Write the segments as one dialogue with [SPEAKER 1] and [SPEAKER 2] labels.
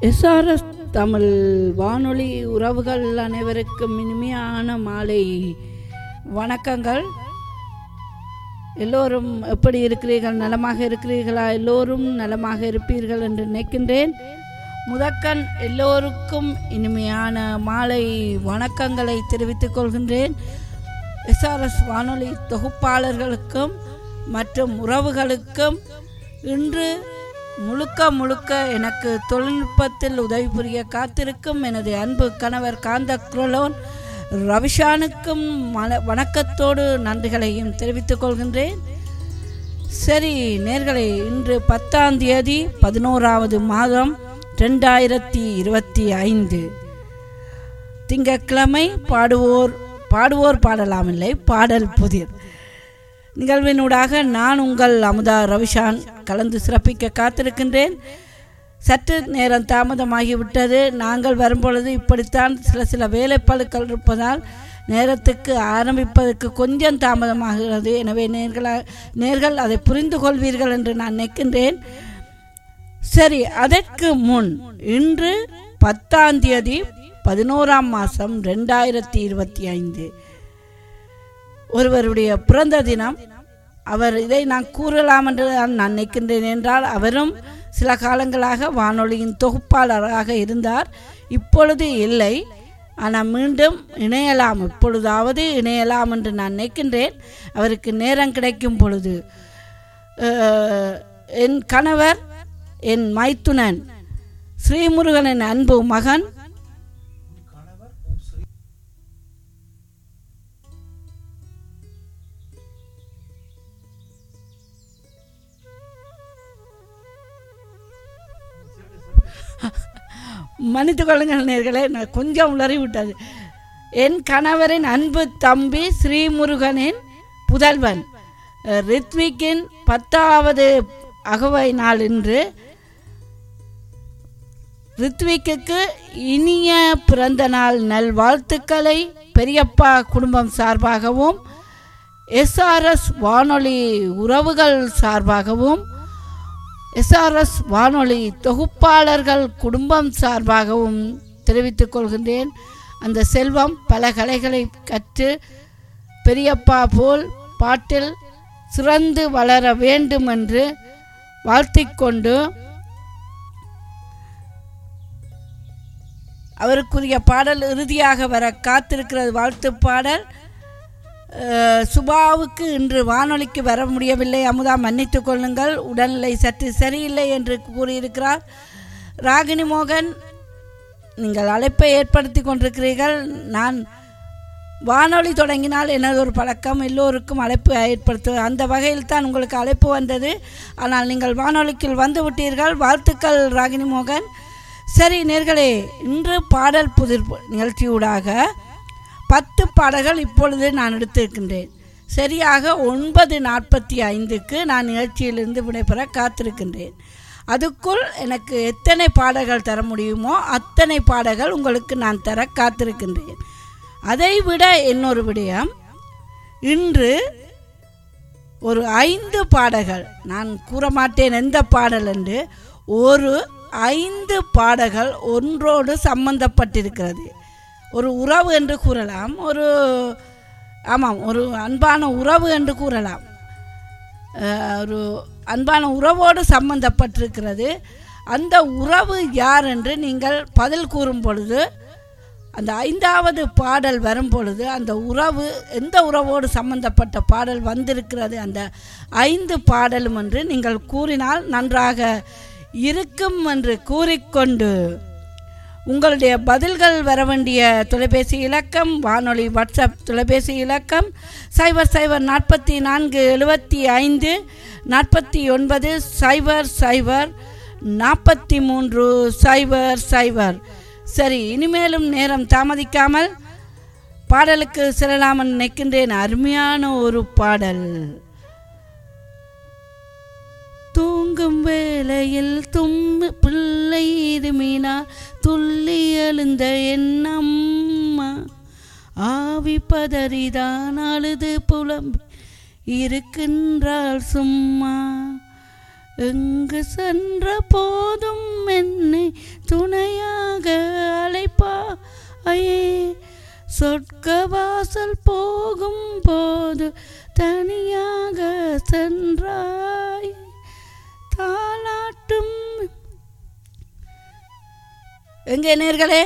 [SPEAKER 1] SRS Tamil வானொலி உறவுகள் அனைவருக்கும் இனிமையான மாலை வணக்கங்கள் எல்லோரும் எப்படி இருக்கிறீர்கள் நலமாக இருக்கிறீர்களா எல்லோரும் நலமாக இருப்பீர்கள் என்று நினைக்கின்றேன் முதக்கண் எல்லோருக்கும் இனிமையான மாலை வணக்கங்களை தெரிவித்துக் கொள்கின்றேன் எஸ்ஆர்எஸ் வானொலி தொகுப்பாளர்களுக்கும் மற்றும் உறவுகளுக்கும் இன்று முழுக்க முழுக்க எனக்கு தொழில்நுட்பத்தில் உதவி புரிய காத்திருக்கும் எனது அன்பு கணவர் காந்த குரலோன் ரவிஷானுக்கும் மன வணக்கத்தோடு நன்றிகளையும் தெரிவித்துக் கொள்கின்றேன் சரி நேர்களே இன்று பத்தாம் தேதி பதினோராவது மாதம் ரெண்டாயிரத்தி இருபத்தி ஐந்து திங்கட்கிழமை பாடுவோர் பாடுவோர் பாடலாமில்லை பாடல் புதிர் நிகழ்வினூடாக நான் உங்கள் அமுதா ரவிஷான் கலந்து சிறப்பிக்க காத்திருக்கின்றேன் சற்று நேரம் தாமதமாகிவிட்டது நாங்கள் வரும்பொழுது இப்படித்தான் சில சில வேலைப்பழுக்கள் இருப்பதால் நேரத்துக்கு ஆரம்பிப்பதற்கு கொஞ்சம் தாமதமாகிறது எனவே நேர்களா நேர்கள் அதை புரிந்து கொள்வீர்கள் என்று நான் நினைக்கின்றேன் சரி அதற்கு முன் இன்று பத்தாம் தேதி பதினோராம் மாதம் ரெண்டாயிரத்தி இருபத்தி ஐந்து ஒருவருடைய பிறந்த தினம் அவர் இதை நான் கூறலாம் என்று நான் நினைக்கின்றேன் என்றால் அவரும் சில காலங்களாக வானொலியின் தொகுப்பாளராக இருந்தார் இப்பொழுது இல்லை ஆனால் மீண்டும் இணையலாம் இப்பொழுதாவது இணையலாம் என்று நான் நினைக்கின்றேன் அவருக்கு நேரம் கிடைக்கும் பொழுது என் கணவர் என் மைத்துனன் ஸ்ரீமுருகனின் அன்பு மகன் மன்னித்து கொள்ளுங்கள் நேர்களே நான் கொஞ்சம் உளறி விட்டது என் கணவரின் அன்பு தம்பி ஸ்ரீமுருகனின் புதல்வன் ரித்விக்கின் பத்தாவது அகவை நாள் இன்று ரித்விக்கு இனிய பிறந்த நாள் நல்வாழ்த்துக்களை பெரியப்பா குடும்பம் சார்பாகவும் எஸ்ஆர்எஸ் வானொலி உறவுகள் சார்பாகவும் எஸ்ஆர்எஸ் வானொலி தொகுப்பாளர்கள் குடும்பம் சார்பாகவும் தெரிவித்துக் கொள்கின்றேன் அந்த செல்வம் பல கலைகளை கற்று பெரியப்பா போல் பாட்டில் சிறந்து வளர வேண்டும் என்று வாழ்த்திக்கொண்டு அவருக்குரிய பாடல் இறுதியாக வர காத்திருக்கிறது வாழ்த்து பாடல் சுபாவுக்கு இன்று வானொலிக்கு வர முடியவில்லை அமுதா மன்னித்து கொள்ளுங்கள் உடல்நிலை சற்று சரியில்லை என்று கூறியிருக்கிறார் ராகினி மோகன் நீங்கள் அழைப்பை ஏற்படுத்தி கொண்டிருக்கிறீர்கள் நான் வானொலி தொடங்கினால் எனது ஒரு பழக்கம் எல்லோருக்கும் அழைப்பு ஏற்படுத்து அந்த வகையில் தான் உங்களுக்கு அழைப்பு வந்தது ஆனால் நீங்கள் வானொலிக்குள் வந்து விட்டீர்கள் வாழ்த்துக்கள் ராகினி மோகன் சரி நேர்களே இன்று பாடல் புதிர் நிகழ்ச்சியூடாக பத்து பாடல்கள் இப்பொழுது நான் எடுத்திருக்கின்றேன் சரியாக ஒன்பது நாற்பத்தி ஐந்துக்கு நான் நிகழ்ச்சியிலிருந்து விடைபெற காத்திருக்கின்றேன் அதுக்குள் எனக்கு எத்தனை பாடல்கள் தர முடியுமோ அத்தனை பாடல்கள் உங்களுக்கு நான் தர காத்திருக்கின்றேன் அதை விட இன்னொரு விடயம் இன்று ஒரு ஐந்து பாடல்கள் நான் கூற மாட்டேன் எந்த பாடல் என்று ஒரு ஐந்து பாடல்கள் ஒன்றோடு சம்பந்தப்பட்டிருக்கிறது ஒரு உறவு என்று கூறலாம் ஒரு ஆமாம் ஒரு அன்பான உறவு என்று கூறலாம் ஒரு அன்பான உறவோடு சம்பந்தப்பட்டிருக்கிறது அந்த உறவு யார் என்று நீங்கள் பதில் கூறும் பொழுது அந்த ஐந்தாவது பாடல் வரும் பொழுது அந்த உறவு எந்த உறவோடு சம்பந்தப்பட்ட பாடல் வந்திருக்கிறது அந்த ஐந்து பாடலும் என்று நீங்கள் கூறினால் நன்றாக இருக்கும் என்று கூறிக்கொண்டு உங்களுடைய பதில்கள் வர வேண்டிய தொலைபேசி இலக்கம் வானொலி வாட்ஸ்அப் தொலைபேசி இலக்கம் சைபர் சைபர் நாற்பத்தி நான்கு எழுபத்தி ஐந்து நாற்பத்தி ஒன்பது சைபர் சைபர் நாற்பத்தி மூன்று சைபர் சைபர் சரி இனிமேலும் நேரம் தாமதிக்காமல் பாடலுக்கு செல்லலாமல் நினைக்கின்றேன் அருமையான ஒரு பாடல் தூங்கும் வேளையில் தும்பு பிள்ளை இருமினா துள்ளி எழுந்த என்னம்மா ஆவி பதறிதான் அழுது புலம்பி இருக்கின்றாள் சும்மா எங்கு சென்ற போதும் என்னை துணையாக அழைப்பாயே சொர்க்க வாசல் போகும் போது தனியாக சென்றாய் தாலாட்டும் எங்கே நேர்களே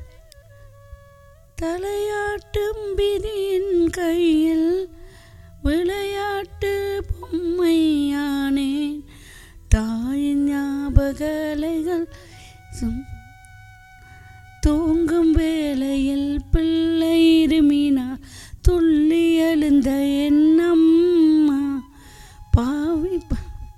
[SPEAKER 1] தலையாட்டும் விதியின் கையில் விளையாட்டு பொம்மையானேன் தாயின் ஞாபகலைகள் சும் தூங்கும் வேளையில் பிள்ளை இருமினா துள்ளி எழுந்த என் அம்மா பாவி ப-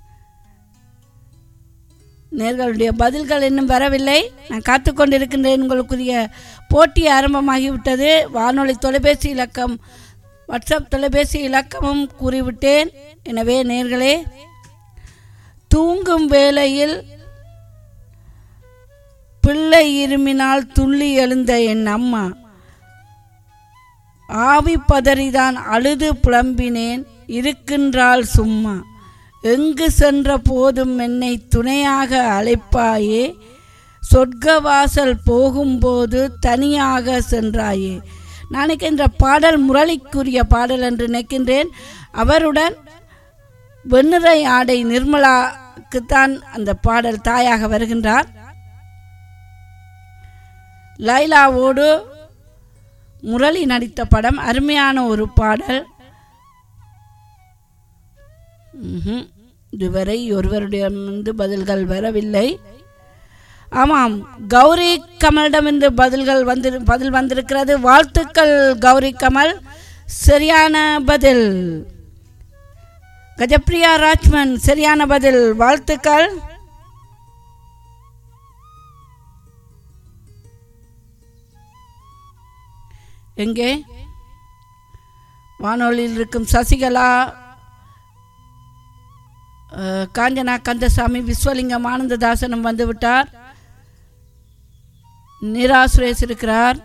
[SPEAKER 1] நேர்களுடைய பதில்கள் இன்னும் வரவில்லை நான் காத்து கொண்டிருக்கின்றேன் உங்களுக்குரிய போட்டி ஆரம்பமாகிவிட்டது வானொலி தொலைபேசி இலக்கம் வாட்ஸ்அப் தொலைபேசி இலக்கமும் கூறிவிட்டேன் எனவே நேர்களே தூங்கும் வேளையில் பிள்ளை இருமினால் துள்ளி எழுந்த என் அம்மா ஆவி பதறிதான் அழுது புலம்பினேன் இருக்கின்றாள் சும்மா எங்கு சென்ற போதும் என்னை துணையாக அழைப்பாயே சொர்க்க வாசல் போகும்போது தனியாக சென்றாயே நான் இந்த பாடல் முரளிக்குரிய பாடல் என்று நினைக்கின்றேன் அவருடன் வெண்ணிறை ஆடை நிர்மலாக்குத்தான் அந்த பாடல் தாயாக வருகின்றார் லைலாவோடு முரளி நடித்த படம் அருமையான ஒரு பாடல் ம்ஹும். இதுவரை ஒருவருடையமிருந்து பதில்கள் வரவில்லை ஆமாம் கௌரி கமலிடமிருந்து பதில்கள் வந்து பதில் வந்திருக்கிறது வாழ்த்துக்கள் கௌரி கமல் சரியான பதில் கஜப்ரியா ராஜ்மன் சரியான பதில் வாழ்த்துக்கள் எங்கே வானொலியில் இருக்கும் சசிகலா அஹ், காஞ்சனா கந்தசாமி விஸ்வலிங்கம் ஆனந்ததாசனும் வந்து விட்டார் நிரா சுரேஷ் இருக்கிறார்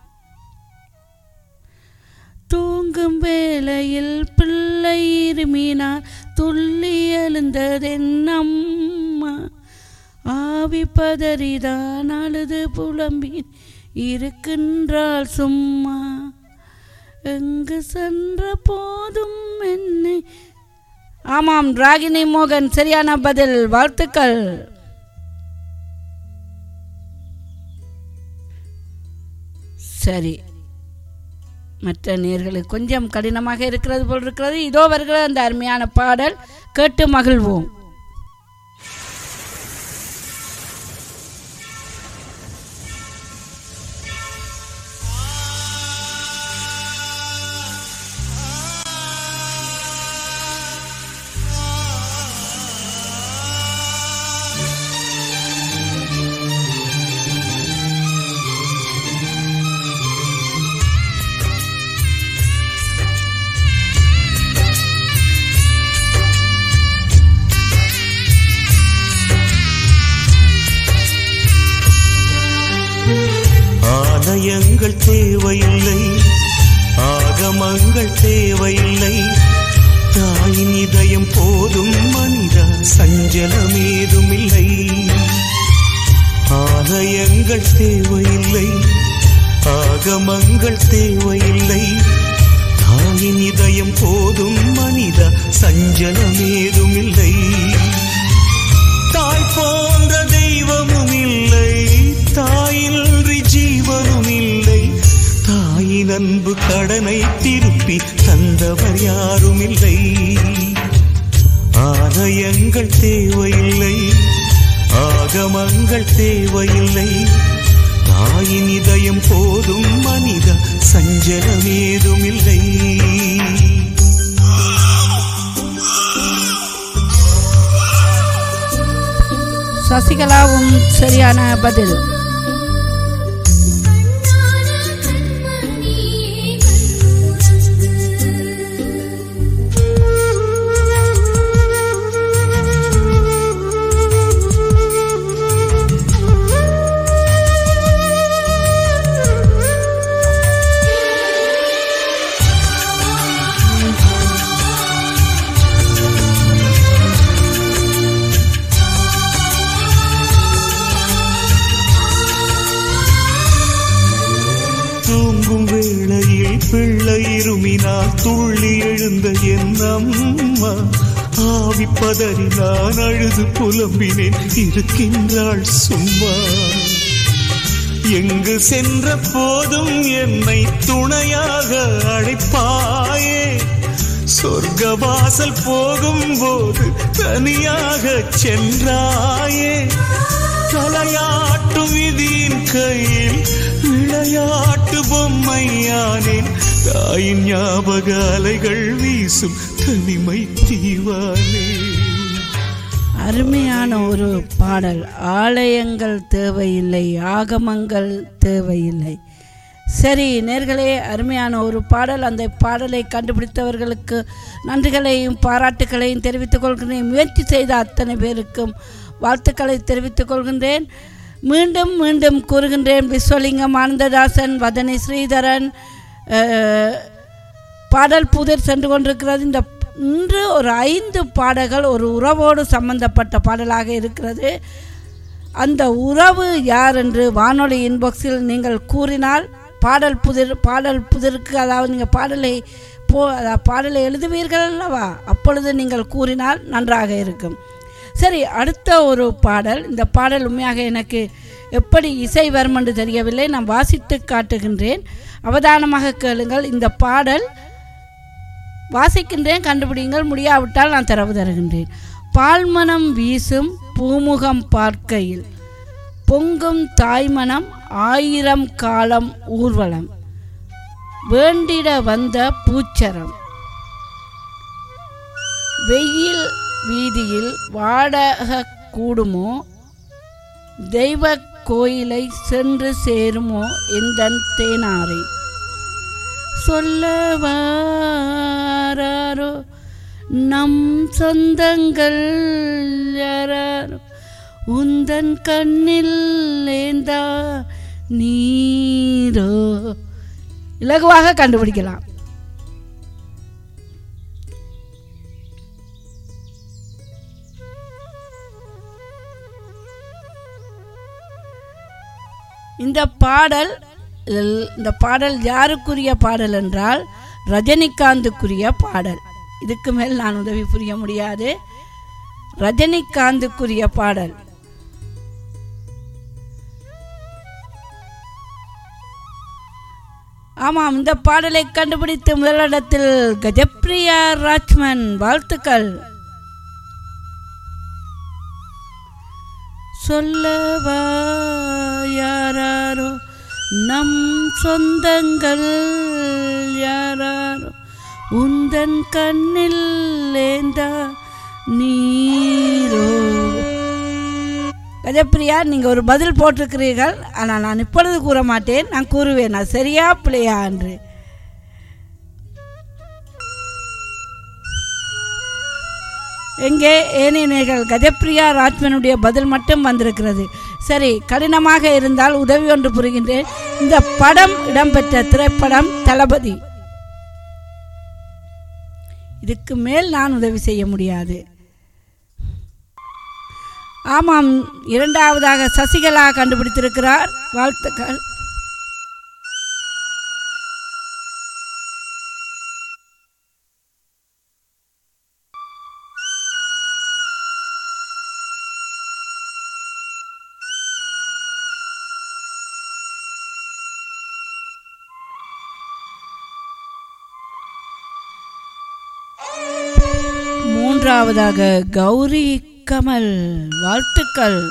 [SPEAKER 1] தூங்கும் வேளையில் பிள்ளை இருமினார் துள்ளி எழுந்ததென்னம்மா ஆவி பதறிதான் அழுது புலம்பி இருக்கின்றாள் சும்மா எங்கு சென்ற போதும் என்னை ஆமாம் ராகினி மோகன் சரியான பதில் வாழ்த்துக்கள் சரி மற்ற நேர்களுக்கு கொஞ்சம் கடினமாக இருக்கிறது போல் இருக்கிறது இதோ வருகிற அந்த அருமையான பாடல் கேட்டு மகிழ்வோம்
[SPEAKER 2] ஆலயங்கள் தேவையில்லை ஆகமங்கள் தேவையில்லை தாயின் இதயம் போதும் மனிதா சஞ்சலமேதுமில்லை ஆலயங்கள் தேவையில்லை ஆகமங்கள் தேவையில்லை தாயின் இதயம் போதும் மனிதா சஞ்சலமேதுமில்லை தாய் போன்ற தெய்வமும் இல்லை தாயின்றி ஜீவனும் இல்லை தாயின் அன்பு கடனை திருப்பி தந்தவர் யாரும் இல்லை ஆலயங்கள் தேவையில்லை ஆகமங்கள் தேவையில்லை தாயின் இதயம் போதும் மனித சஞ்சலமேதும் இல்லை
[SPEAKER 1] சசிகலாவும் சரியான பதில்
[SPEAKER 2] பிள்ளை இருமினால் துள்ளி எழுந்த என் அம்மா ஆவி பதறி நான் அழுது புலம்பினேன் இருக்கின்றாள் சும்மா எங்கு சென்ற போதும் என்னை துணையாக அழைப்பாயே சொர்க்க வாசல் போகும்போது தனியாக சென்றாயே தலையாட்டும் விதியின் கையில் விளையாட்டு பொம்மையானேன் தாயின் ஞாபக அலைகள் வீசும் தனிமை தீவானே
[SPEAKER 1] அருமையான ஒரு பாடல் ஆலயங்கள் தேவையில்லை ஆகமங்கள் தேவையில்லை சரி நேர்களே அருமையான ஒரு பாடல் அந்த பாடலை கண்டுபிடித்தவர்களுக்கு நன்றிகளையும் பாராட்டுகளையும் தெரிவித்துக் கொள்கிறேன் முயற்சி செய்த அத்தனை பேருக்கும் வாழ்த்துக்களை தெரிவித்துக் கொள்கின்றேன் மீண்டும் மீண்டும் கூறுகின்றேன் விஸ்வலிங்கம் ஆனந்ததாசன் வதனி ஸ்ரீதரன் அஹ், பாடல் புதிர் சென்று கொண்டிருக்கிறது இந்த இன்று ஒரு ஐந்து பாடல்கள் ஒரு உறவோடு சம்பந்தப்பட்ட பாடலாக இருக்கிறது அந்த உறவு யார் என்று வானொலி இன்பாக்ஸில் நீங்கள் கூறினால் பாடல் புதிர் பாடல் புதிருக்கு அதாவது நீங்கள் பாடலை போ அதாவது பாடலை எழுதுவீர்கள் அல்லவா அப்பொழுது நீங்கள் கூறினால் நன்றாக இருக்கும் சரி அடுத்த ஒரு பாடல் இந்த பாடல் உண்மையாக எனக்கு எப்படி இசை வரும் என்று தெரியவில்லை நான் வாசித்து காட்டுகின்றேன் அவதானமாக கேளுங்கள் இந்த பாடல் வாசிக்கின்றேன் கண்டுபிடிங்கள் முடியாவிட்டால் நான் தரவு தருகின்றேன் பால்மனம் வீசும் பூமுகம் பார்க்கையில் பொங்கும் தாய்மனம் ஆயிரம் காலம் ஊர்வலம் வேண்டிட வந்த பூச்சரம் வெயில் வீதியில் வாடக கூடுமோ தெய்வ கோயிலை சென்று சேருமோ எந்தன் தேனாரை சொல்ல வாராரோ நம் சொந்தங்கள் யாராரோ உந்தன் கண்ணில் ஏந்தா நீரோ இலகுவாக கண்டுபிடிக்கலாம் இந்த பாடல் இல்- இந்த பாடல் யாருக்குரிய பாடல் என்றால் ரஜினிகாந்துக்குரிய பாடல் இதுக்கு மேல் நான் உதவி புரிய முடியாது ரஜினிகாந்துக்குரிய பாடல் ஆமாம் இந்த பாடலை கண்டுபிடித்து முதலிடத்தில் கஜப்ரியா ராஜ்மன் வாழ்த்துக்கள் சொல்லவா யாராரோ நம் சொந்தங்கள் யாராரோ உந்தன் கண்ணில் ஏந்தா நீரோ கஜப்பிரியா நீங்கள் ஒரு பதில் போட்டிருக்கிறீர்கள் ஆனால் நான் இப்பொழுது கூற மாட்டேன் நான் கூறுவேன் நான் சரியா பிள்ளையா என்று எங்கே ஏனெனில் கஜப்பிரியா ராஜ்மனுடைய பதில் மட்டும் வந்திருக்கிறது சரி கடினமாக இருந்தால் உதவி ஒன்று புரிகின்றேன் இந்த படம் இடம்பெற்ற திரைப்படம் தளபதி இதுக்கு மேல் நான் உதவி செய்ய முடியாது ஆமாம் இரண்டாவதாக சசிகலா கண்டுபிடித்திருக்கிறார் வாழ்த்துக்கள் மூன்றாவதாக கௌரி கமல் வாழ்த்துக்கள்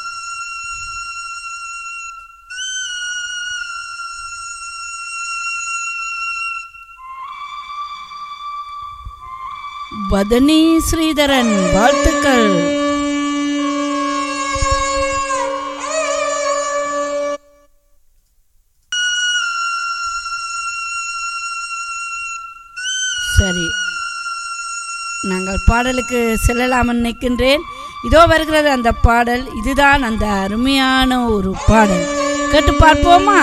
[SPEAKER 1] வதனி ஸ்ரீதரன் வாழ்த்துக்கள் சரி நாங்கள் பாடலுக்கு செல்லலாம் நினைக்கின்றேன் இதோ வருகிறது அந்த பாடல் இதுதான் அந்த அருமையான ஒரு பாடல் கேட்டு பார்ப்போமா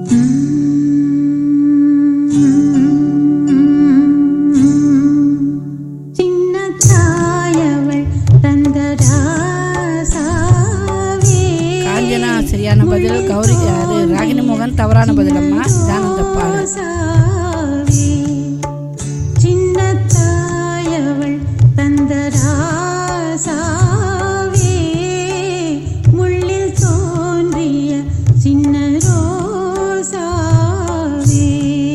[SPEAKER 3] சின்ன தாயவள் தந்த ராசாவே
[SPEAKER 1] காஞ்சனா சரியான பதில் கௌரி அது ராகினி மோகன் தவறான பதில் அம்மா இதான் அந்த பாடல்
[SPEAKER 3] ராசாவே சின்ன தாயவள் தந்த ராசாவே முள்ளில் தோன்றிய சின்ன ரோசாவே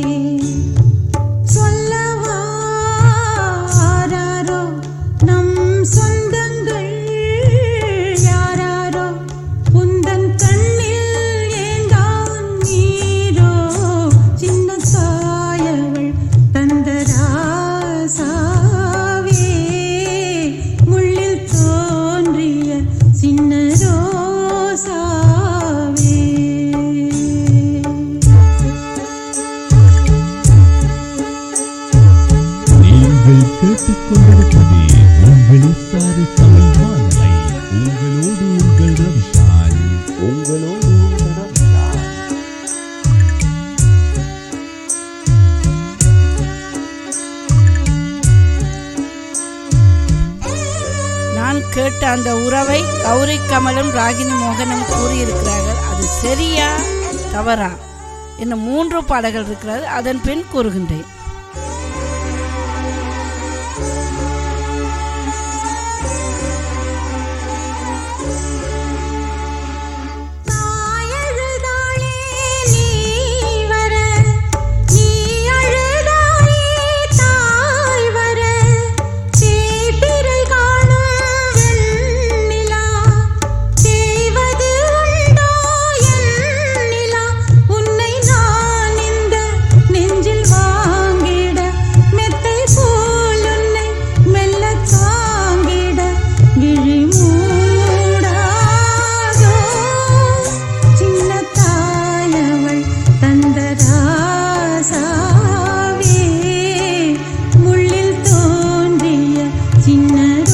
[SPEAKER 3] சொல்லவாரோ நம் சொந்தங்கள் யாராரோ உந்தன் கண்ணில் ஏந்தான் நீரோ சின்ன தாயவள் தந்த ராசாவே முள்ளில் தோன்றிய சின்ன ரோசாவே
[SPEAKER 4] நீங்கள் கேட்டுக்கொண்டிருப்பது உங்கள் சாரி தமிழ் வானலை உங்களோடு உங்கள் ரவிஷான் உங்களோடு உங்கள் ரவிஷான்
[SPEAKER 1] நான் கேட்ட அந்த உறவை கௌரி கமலும் ராகினி மோகனும் கூறியிருக்கிறார்கள் அது சரியா தவறா இன்னும் மூன்று பாடல்கள் இருக்கிறது அதன் பின் கூறுகின்றேன்
[SPEAKER 3] தாயழுதாளே நீ வர நீ அழுதாயே தாய் வர தேய்பிறை காணும் வெண்ணிலா தேய்வது உண்டோ என் நிலா உன்னை நான் இந்த நெஞ்சில் வாங்கிட மெத்தை போல் உன்னை மெல்ல தாங்கிட விழி மூடாதோ சின்ன தாயவள் தந்த ராசாவே முள்ளில் தோன்றிய சின்ன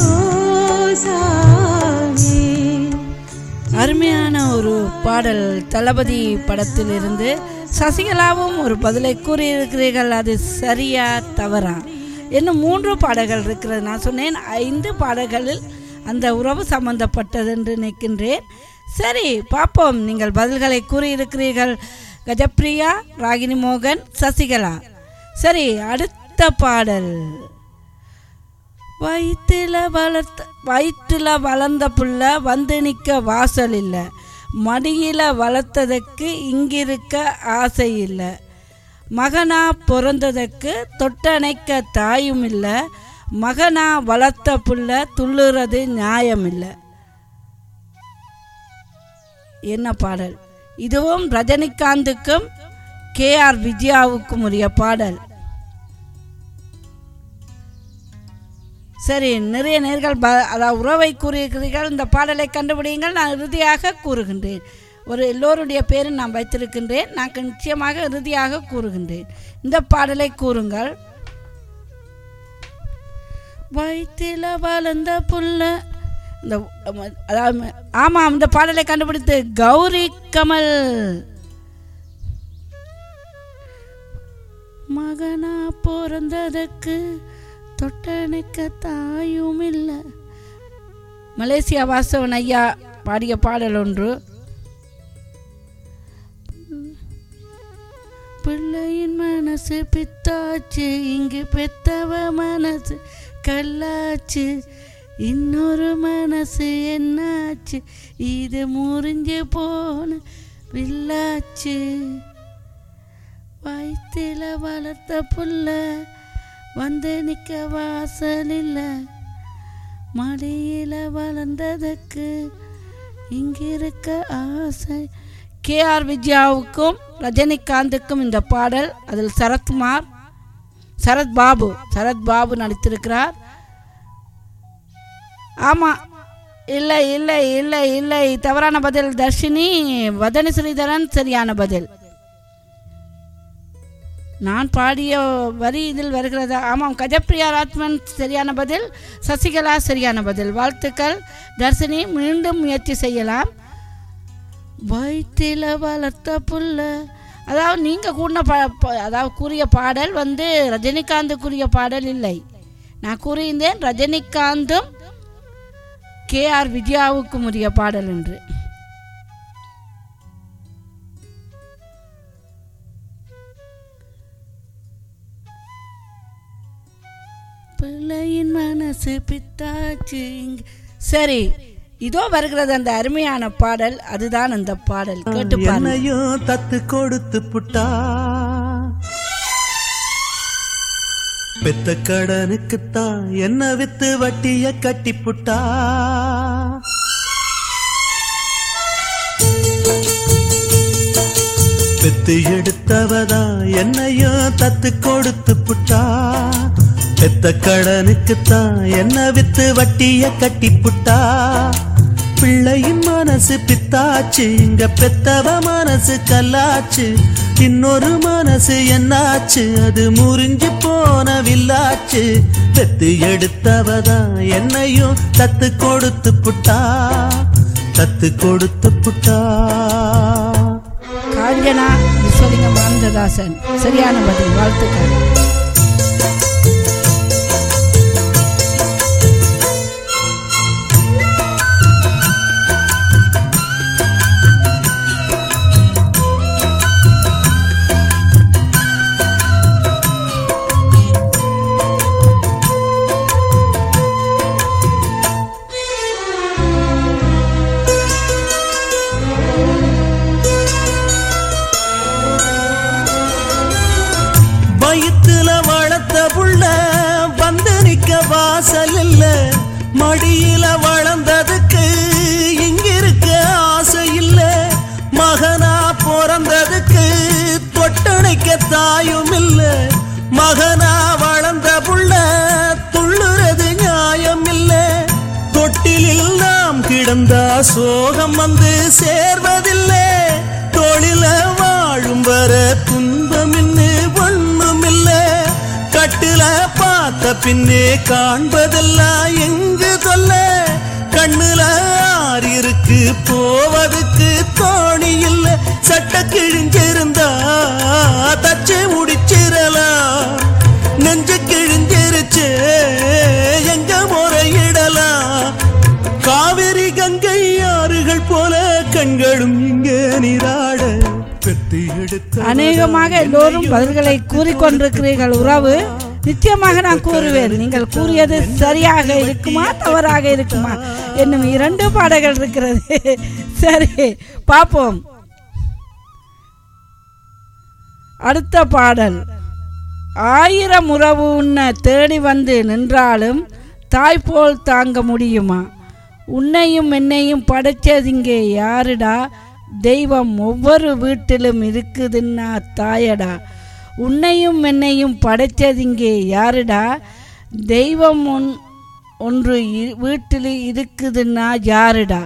[SPEAKER 3] ரோசாவே
[SPEAKER 1] அருமையான ஒரு பாடல் தளபதி படத்திலிருந்து சசிகலாவும் ஒரு பதிலை கூறியிருக்கிறீர்கள் அது சரியா தவறா இன்னும் மூன்று பாடல்கள் இருக்கிறது நான் சொன்னேன் ஐந்து பாடல்களில் அந்த உறவு சம்பந்தப்பட்டது என்று நினைக்கின்றேன் சரி பார்ப்போம் நீங்கள் பதில்களை கூறியிருக்கிறீர்கள் கஜப்ரியா ராகினி மோகன் சசிகலா சரி அடுத்த பாடல் வயிற்றுல வளர்த்த வயிற்றுல வளர்ந்த புள்ள வந்து நிற்க வாசல் இல்லை மடியில வளர்த்ததுக்கு இங்கிருக்க ஆசை இல்லை மகனா பிறந்ததுக்கு தொட்டணைக்க தாயும் இல்லை மகனா வளர்த்த புள்ள துள்ளுறது நியாயம் இல்லை என்ன பாடல் இதுவும் ரஜினிகாந்துக்கும் கே ஆர் விஜயாவுக்கும் உரிய பாடல் சரி நிறைய நேர்கள் ப அதாவது உறவை கூறியிருக்கிறீர்கள் இந்த பாடலை கண்டுபிடியுங்கள் நான் இறுதியாக கூறுகின்றேன் ஒரு எல்லோருடைய பேரும் நான் வைத்திருக்கின்றேன் நான் நிச்சயமாக இறுதியாக கூறுகின்றேன் இந்த பாடலை கூறுங்கள் வயிற்றில வளர்ந்த புள்ள இந்த அம- அதாவது ஆமாம் இந்த பாடலை கண்டுபிடித்து கௌரி கமல் மகனா பிறந்ததுக்கு தொட்டணைக்க தாயும் இல்லை மலேசியா வாசவன் ஐயா பாடிய பாடல் ஒன்று பிள்ளையின் மனசு பித்தாச்சு இங்கு பெத்தவ மனசு கல்லாச்சு இன்னொரு மனசு என்னாச்சு இது முறிஞ்சு போன வில்லாச்சு வயிற்றில வளர்த்த புள்ள வந்து நிற்க வாசல் இல்லை மடியில் வளர்ந்ததுக்கு இங்கிருக்க ஆசை கே ஆர் விஜயாவுக்கும் ரஜினிகாந்துக்கும் இந்த பாடல் அதில் சரத்குமார் சரத் பாபு சரத் பாபு நடித்திருக்கிறார் ஆமாம் இல்லை இல்லை இல்லை இல்லை தவறான பதில் தர்ஷினி வதனி ஸ்ரீதரன் சரியான பதில் நான் பாடிய வரி இதில் வருகிறதா ஆமாம் கஜப்பிரியா ராத்மன் சரியான பதில் சசிகலா சரியான பதில் வாழ்த்துக்கள் தர்ஷினி மீண்டும் முயற்சி செய்யலாம் வயிற்றில வளர்த்த புள்ள அதாவது நீங்கள் கூறின ப ப- அதாவது கூறிய பாடல் வந்து ரஜினிகாந்துக்குரிய பாடல் இல்லை நான் கூறியிருந்தேன் ரஜினிகாந்தும் கே ஆர் விஜயாவுக்கும் உரிய பாடல் என்று பிள்ளையின் மனசு பித்தாச்சு இங்க- சரி இதோ வருகிறது அந்த அருமையான பாடல் அதுதான் அந்த பாடல் கேட்டு பாருங்க
[SPEAKER 2] என்னையும் தத்து கொடுத்து புட்டா பெத்த கடனுக்குத்தான் என்ன வித்து வட்டிய கட்டி புட்டா பெத்து எடுத்தவதா என்னையும் தத்து கொடுத்து புட்டா பெத்த கடனுக்குத்தான் என்ன வித்து வட்டிய கட்டி புட்டா பிள்ளையின் மனசு பித்தாச்சு இங்க பெத்தவ மனசு கல்லாச்சு இன்னொரு மனசு என்னாச்சு அது முறிஞ்சு போன வில்லாச்சு பெத்து எடுத்தவதா என்னையும் தத்து கொடுத்து புட்டா தத்து கொடுத்து புட்டா
[SPEAKER 1] காஞ்சனா விஸ்வலிங்கம் ஆனந்ததாசன் சரியான பதில் வாழ்த்துக்கள்
[SPEAKER 2] வயித்துல வளர்த்த புள்ள வந்து நிக்க வாசல் இல்ல மடியில வளர்ந்ததுக்கு இங்கிருக்க ஆசை இல்ல மகனா பிறந்ததுக்கு தொட்டணைக்க தாயும் இல்ல மகனா வளர்ந்த புள்ள துள்ளுறது நியாயம் இல்ல தொட்டிலில் நாம் கிடந்தா சோகம் வந்து சேர்வதில்லை தொழில வாழும் வர துன்பம் இன்னு ஒண்ணுமில்ல கட்டுல பார்த்த பின்னே காண்பதெல்லாம் எங்கு சொல்ல கண்ணுல ஆறு இருக்கு போவதுக்கு தோணி இல்ல சட்ட கிழிஞ்சிருந்தா தச்சு முடிச்சிடலாம் நெஞ்சு கிழிஞ்சிருச்சு எங்க முறையிடலாம் காவிரி கங்கை ஆறுகள் போல கண்களும் இங்கே நீராட பெத்து எடுத்த
[SPEAKER 1] அநேகமாக எல்லோரும் பதில்களை கூறிக்கொண்டிருக்கிறீர்கள் உறவு நிச்சயமாக நான் கூறுவேன் நீங்கள் கூறியது சரியாக இருக்குமா தவறாக இருக்குமா என்னும் இரண்டு பாடல்கள் இருக்கிறது சரி பார்ப்போம் அடுத்த பாடல் ஆயிரம் உறவு உன்னை தேடி வந்து நின்றாலும் தாய் போல் தாங்க முடியுமா உன்னையும் என்னையும் படைச்சதிங்கே யாருடா தெய்வம் ஒவ்வொரு வீட்டிலும் இருக்குதுன்னா தாயடா உன்னையும் என்னையும் படைச்சதிங்கே யாருடா தெய்வம் ஒன் ஒன்று இ- வீட்டில் இருக்குதுன்னா யாருடா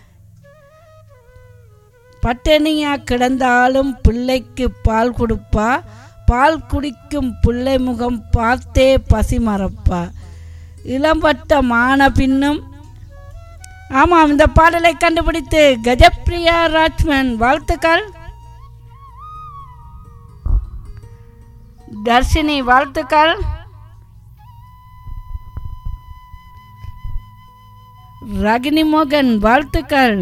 [SPEAKER 1] பட்டினியா கிடந்தாலும் பிள்ளைக்கு பால் கொடுப்பா பால் குடிக்கும் பிள்ளை முகம் பார்த்தே பசி மறப்பா இளம்பட்ட மான பின்னும் ஆமாம் இந்த பாடலை கண்டுபிடித்து கஜப்ரியா ராஜ்மன் வாழ்த்துக்கள் தர்ஷினி வாழ்த்துக்கள் ரகினி மோகன் வாழ்த்துக்கள்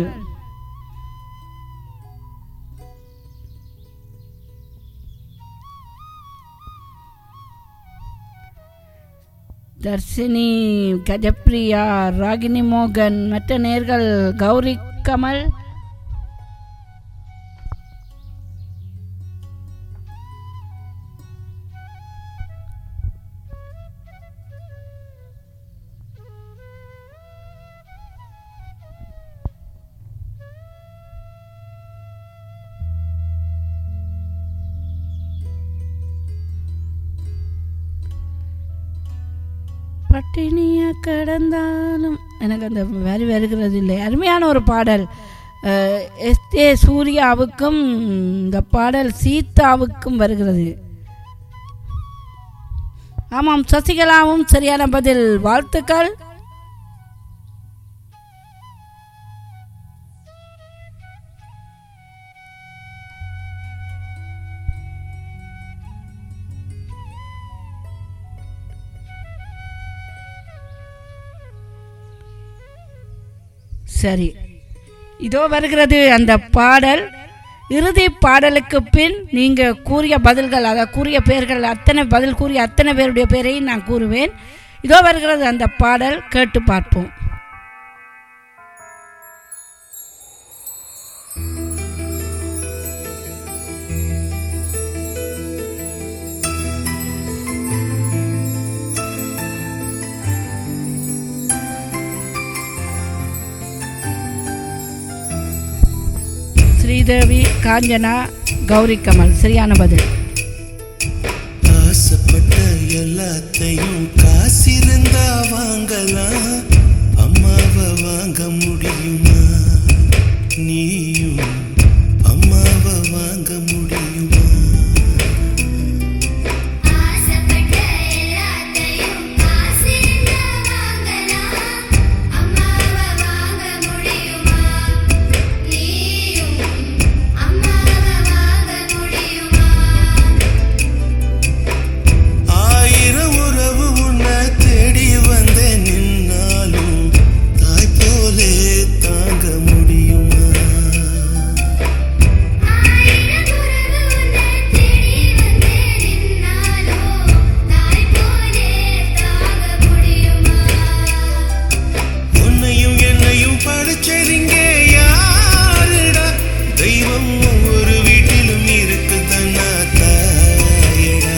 [SPEAKER 1] தர்ஷினி கஜப்ரியா ராகினி மோகன் மற்ற நேர்கள் கௌரி கமல் பட்டினியா கடந்தாலும் எனக்கு அந்த வரி வருகிறது இல்லை அருமையான ஒரு பாடல் அஹ், எஸ் ஏ சூர்யாவுக்கும் இந்த பாடல் சீதாவுக்கும் வருகிறது ஆமாம் சசிகலாவும் சரியான பதில் வாழ்த்துக்கள் சரி இதோ வருகிறது அந்த பாடல் இறுதி பாடலுக்கு பின் நீங்கள் கூறிய பதில்கள் அதை கூறிய பெயர்கள் அத்தனை பதில் கூறிய அத்தனை பேருடைய பேரையும் நான் கூறுவேன் இதோ வருகிறது அந்த பாடல் கேட்டு பார்ப்போம் ஸ்ரீதேவி காஞ்சனா கௌரி கமல் சரியான பதில்
[SPEAKER 2] ஆசைப்பட்ட எல்லாத்தையும் காசிருந்தா வாங்கலாம் அம்மாவை வாங்க முடியுமா நீயும் அம்மாவை வாங்க முடியுமா
[SPEAKER 5] ஆசைப்பட்ட எல்லாத்தையும் காசிருந்தா வாங்கலாம் அம்மாவை வாங்க முடியுமா நீயும் அம்மாவை வாங்க முடியுமா
[SPEAKER 2] ஆயிரம் உறவு உன்னை தேடி வந்த நின்னாலும் தாய் போலே தாங்க முடியுமா
[SPEAKER 5] ஆயிரம் உறவு உன்னை தேடி வந்து நின்னாலோ தாய் போலே தாங்க முடியுமா
[SPEAKER 2] உன்னையும் என்னையும் படைச்சதிங்க யாருடா தெய்வம் ஒவ்வொரு வீட்டிலும் இருக்கு தன்னா தாயடா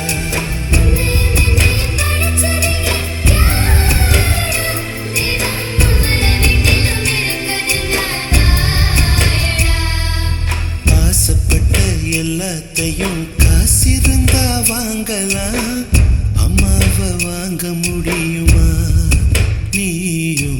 [SPEAKER 2] ஆசைப்பட்ட எல்லாத்தையும் காசிருந்தா வாங்கலாம் அம்மாவை வாங்க முடியுமா நீயும்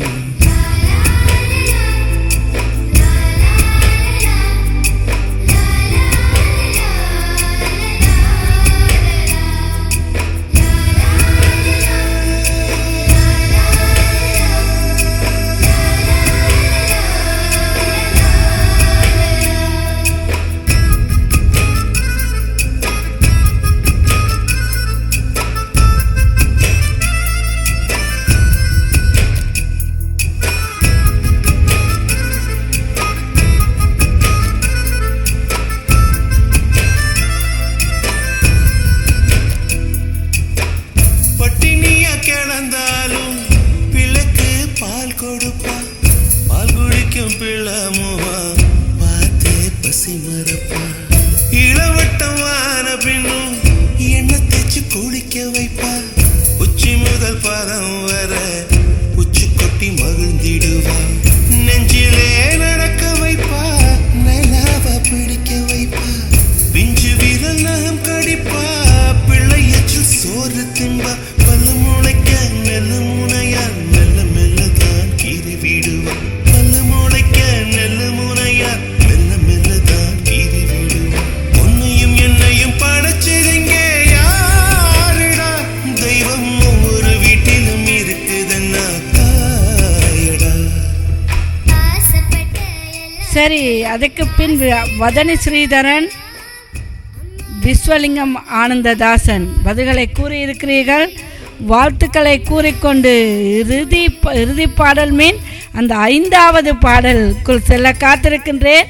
[SPEAKER 2] பட்டினியா கிடந்தாலும் பிள்ளைக்கு பால் கொடுப்பா பால் குடிக்கும் பிள்ளை முகா பார்த்தே பசி மறப்பா இளவட்டம் வான பின்னும் எண்ணெய் தேய்ச்சி குளிக்க வைப்பா உச்சி முதல் பாதம் வர உச்சி கொட்டி மகிழ்ந்திடுவா நெஞ்சிலே நடக்க வைப்பா நிலாவ பிடிக்க வைப்பா பிஞ்சு விரல் நகம் கடிப்பா பிள்ளை எச்சில் சோறு தின்பா பல்ல முளைக்க நெல்லு முனையா மெல்ல மெல்ல தான் கீறி விடுவா பல்ல முளைக்க நெல்லு முனையா மெல்ல மெல்ல தான் கீறி விடுவா உன்னையும் என்னையும் படைச்சிருங்க யாருடா தெய்வம் ஒவ்வொரு வீட்டிலும் இருக்குதுன்னா தாயடா
[SPEAKER 5] ஆசைப்பட்ட எல்லா
[SPEAKER 1] சரி அதுக்கு பின் வதனி ஸ்ரீதரன் விஸ்வலிங்கம் ஆனந்ததாசன் பதில்களை கூறியிருக்கிறீர்கள் வாழ்த்துக்களை கூறிக்கொண்டு இறுதி ப- இறுதி பாடல் மீன் அந்த ஐந்தாவது பாடலுக்குள் செல்ல காத்திருக்கின்றேன்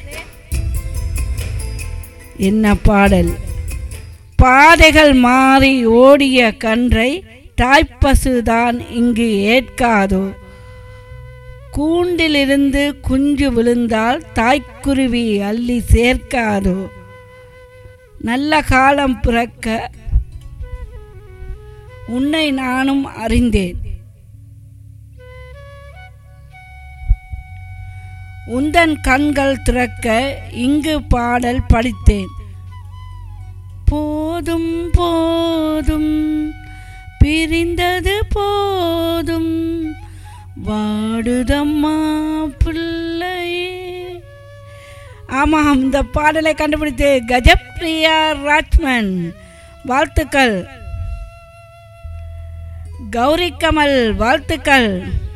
[SPEAKER 1] என்ன பாடல் பாதைகள் மாறி ஓடிய கன்றை தாய்ப்பசுதான் இங்கு ஏற்காதோ கூண்டிலிருந்து குஞ்சு விழுந்தால் தாய்க்குருவி அள்ளி சேர்க்காதோ நல்ல காலம் பிறக்க உன்னை நானும் அறிந்தேன் உந்தன் கண்கள் திறக்க இங்கு பாடல் படித்தேன் போதும் போதும் பிரிந்தது போதும் வாடுதம்மா பிள்ளையே ஆமாம் இந்த பாடலை கண்டுபிடித்து கஜப்ரியா ராஜ்மன் வாழ்த்துக்கள் கௌரி கமல் வாழ்த்துக்கள்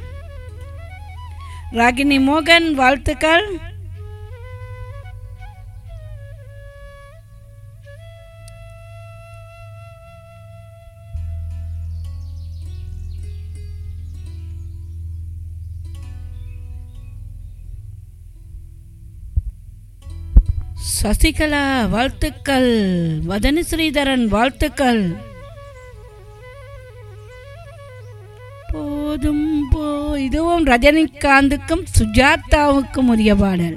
[SPEAKER 1] ராகினி மோகன் வாழ்த்துக்கள் சசிகலா வாழ்த்துக்கள் வதனி ஸ்ரீதரன் வாழ்த்துக்கள் போதும் போ இதுவும் ரஜினிகாந்துக்கும் சுஜாதாவுக்கும் உரிய பாடல்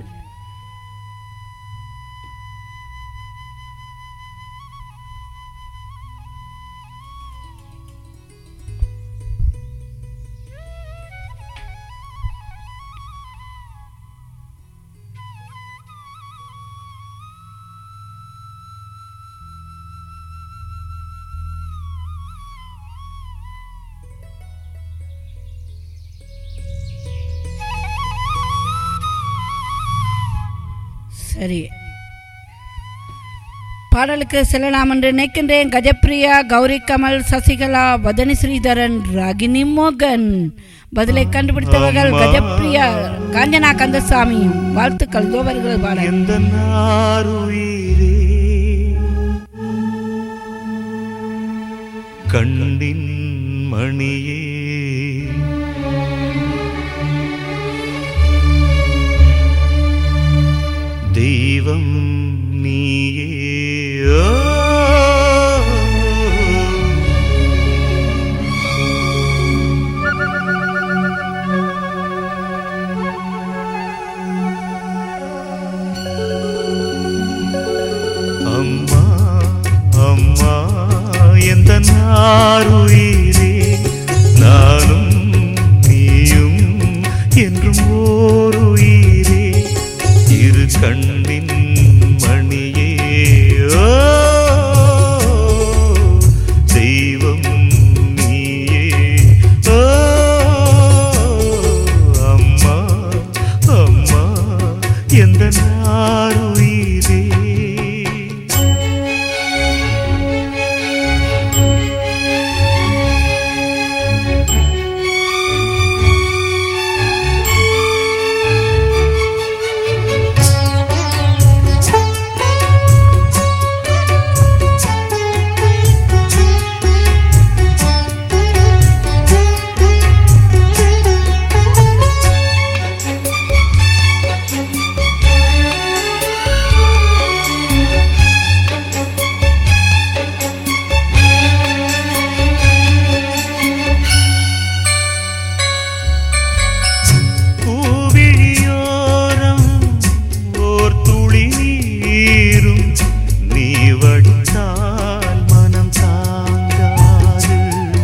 [SPEAKER 1] சரி பாடலுக்கு செல்லலாம் என்று நினைக்கின்றேன் கஜப்பிரியா கௌரி கமல் சசிகலா வதனி ஸ்ரீதரன் ராகினி மோகன் பதிலை கண்டுபிடித்தவர்கள்
[SPEAKER 2] அம்மா.
[SPEAKER 1] கஜப்பிரியா காஞ்சனா கந்தசாமி வாழ்த்துக்கள் தோவர்கள் பாடல்
[SPEAKER 2] எந்த நாருயிரே கண்ணின் மணியே தெய்வம் நீயே ஓ. அம்மா அம்மா எந்த நாருயிரே நானும் நீயும் என்றும் ஓர் உயிரே இரு கண்ணின் மணியே ஓ, தெய்வம் நீயே ஓ, அம்மா அம்மா எந்த நாருயிரே பூவிழியோரம் ஓர் துளி நீரும் நீ வடித்தால் மனம் தாங்காது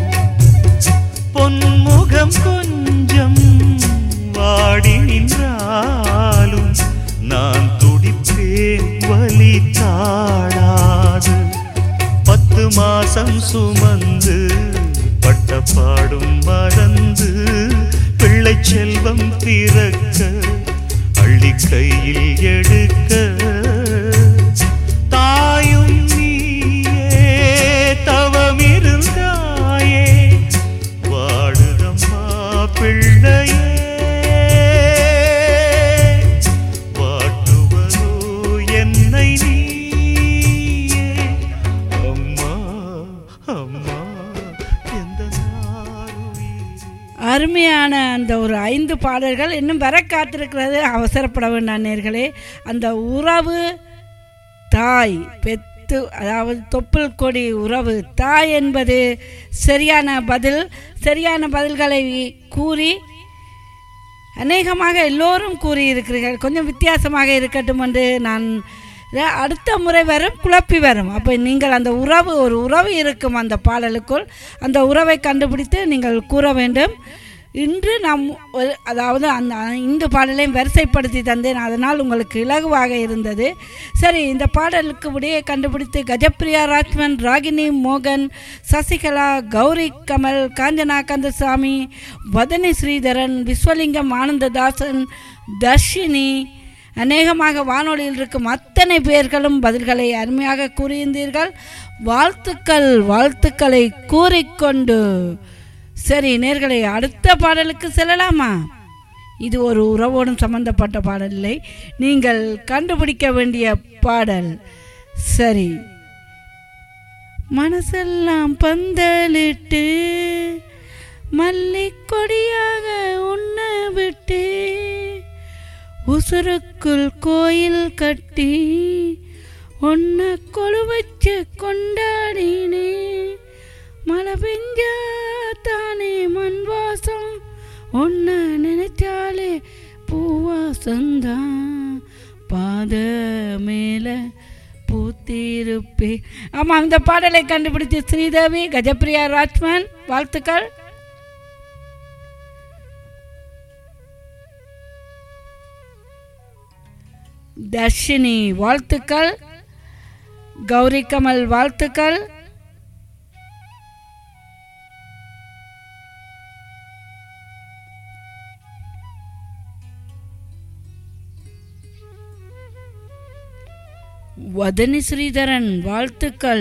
[SPEAKER 2] பொன்முகம் கொஞ்சம் வாடி நின்றாலும் நான் துடிப்பேன் வலி தாழாது பத்து மாசம் சுமந்து பட்ட பாடும் மறந்து பிள்ளை செல்வம் பிறக்க அள்ளி கையில் எடுக்க தாயும் நீயே தவமிருந்தாயே வாடுதம்மா பிள்ளையே வாட்டுவதோ என்னை நீயே அம்மா அம்மா எந்த நாருயிரே
[SPEAKER 1] அருமையான அந்த ஒரு ஐந்து பாடல்கள் இன்னும் வர காத்திருக்கிறது அவசரப்பட வேண்டாம் நேர்களே அந்த உறவு தாய் பெத்து அதாவது தொப்புள் கொடி உறவு தாய் என்பது சரியான பதில் சரியான பதில்களை கூறி அநேகமாக எல்லோரும் கூறியிருக்கிறீர்கள் கொஞ்சம் வித்தியாசமாக இருக்கட்டும் என்று நான் ர- அடுத்த முறை வரும் குழப்பி வரும் அப்போ நீங்கள் அந்த உறவு ஒரு உறவு இருக்கும் அந்த பாடலுக்குள் அந்த உறவை கண்டுபிடித்து நீங்கள் கூற வேண்டும் இன்று நாம் ஒரு அதாவது அந்த இந்த பாடலையும் வரிசைப்படுத்தி தந்தேன் அதனால் உங்களுக்கு இலகுவாக இருந்தது சரி இந்த பாடலுக்கு விடையை கண்டுபிடித்து கஜப்பிரியா ராஜ்மன் ராகினி மோகன் சசிகலா கௌரி கமல் காஞ்சனா கந்தசாமி வதனி ஸ்ரீதரன் விஸ்வலிங்கம் ஆனந்ததாசன் தர்ஷினி அநேகமாக வானொலியில் இருக்கும் அத்தனை பேர்களும் பதில்களை அருமையாக கூறியிருந்தீர்கள் வாழ்த்துக்கள் வாழ்த்துக்களை கூறிக்கொண்டு சரி நேர்களை அடுத்த பாடலுக்கு செல்லலாமா இது ஒரு உறவோடும் சம்பந்தப்பட்ட பாடல் இல்லை நீங்கள் கண்டுபிடிக்க வேண்டிய பாடல் சரி மனசெல்லாம் பந்தலிட்டு மல்லிக்கொடியாக உன்ன விட்டு உசுருக்குள் கோயில் கட்டி உன்னை கொழு வச்சு கொண்டாடினே மழை பெஞ்சா தானே மண் வாசம் உன்னை நினைச்சாலே பூவாசந்தான் பாத மேல பூத்திருப்பே ஆமாம் இந்த பாடலை கண்டுபிடிச்ச ஸ்ரீதேவி கஜப்பிரியா ராஜ்மன் வாழ்த்துக்கள் தர்ஷினி வாழ்த்துக்கள் கௌரி கமல் வாழ்த்துக்கள் வதனி ஸ்ரீதரன் வாழ்த்துக்கள்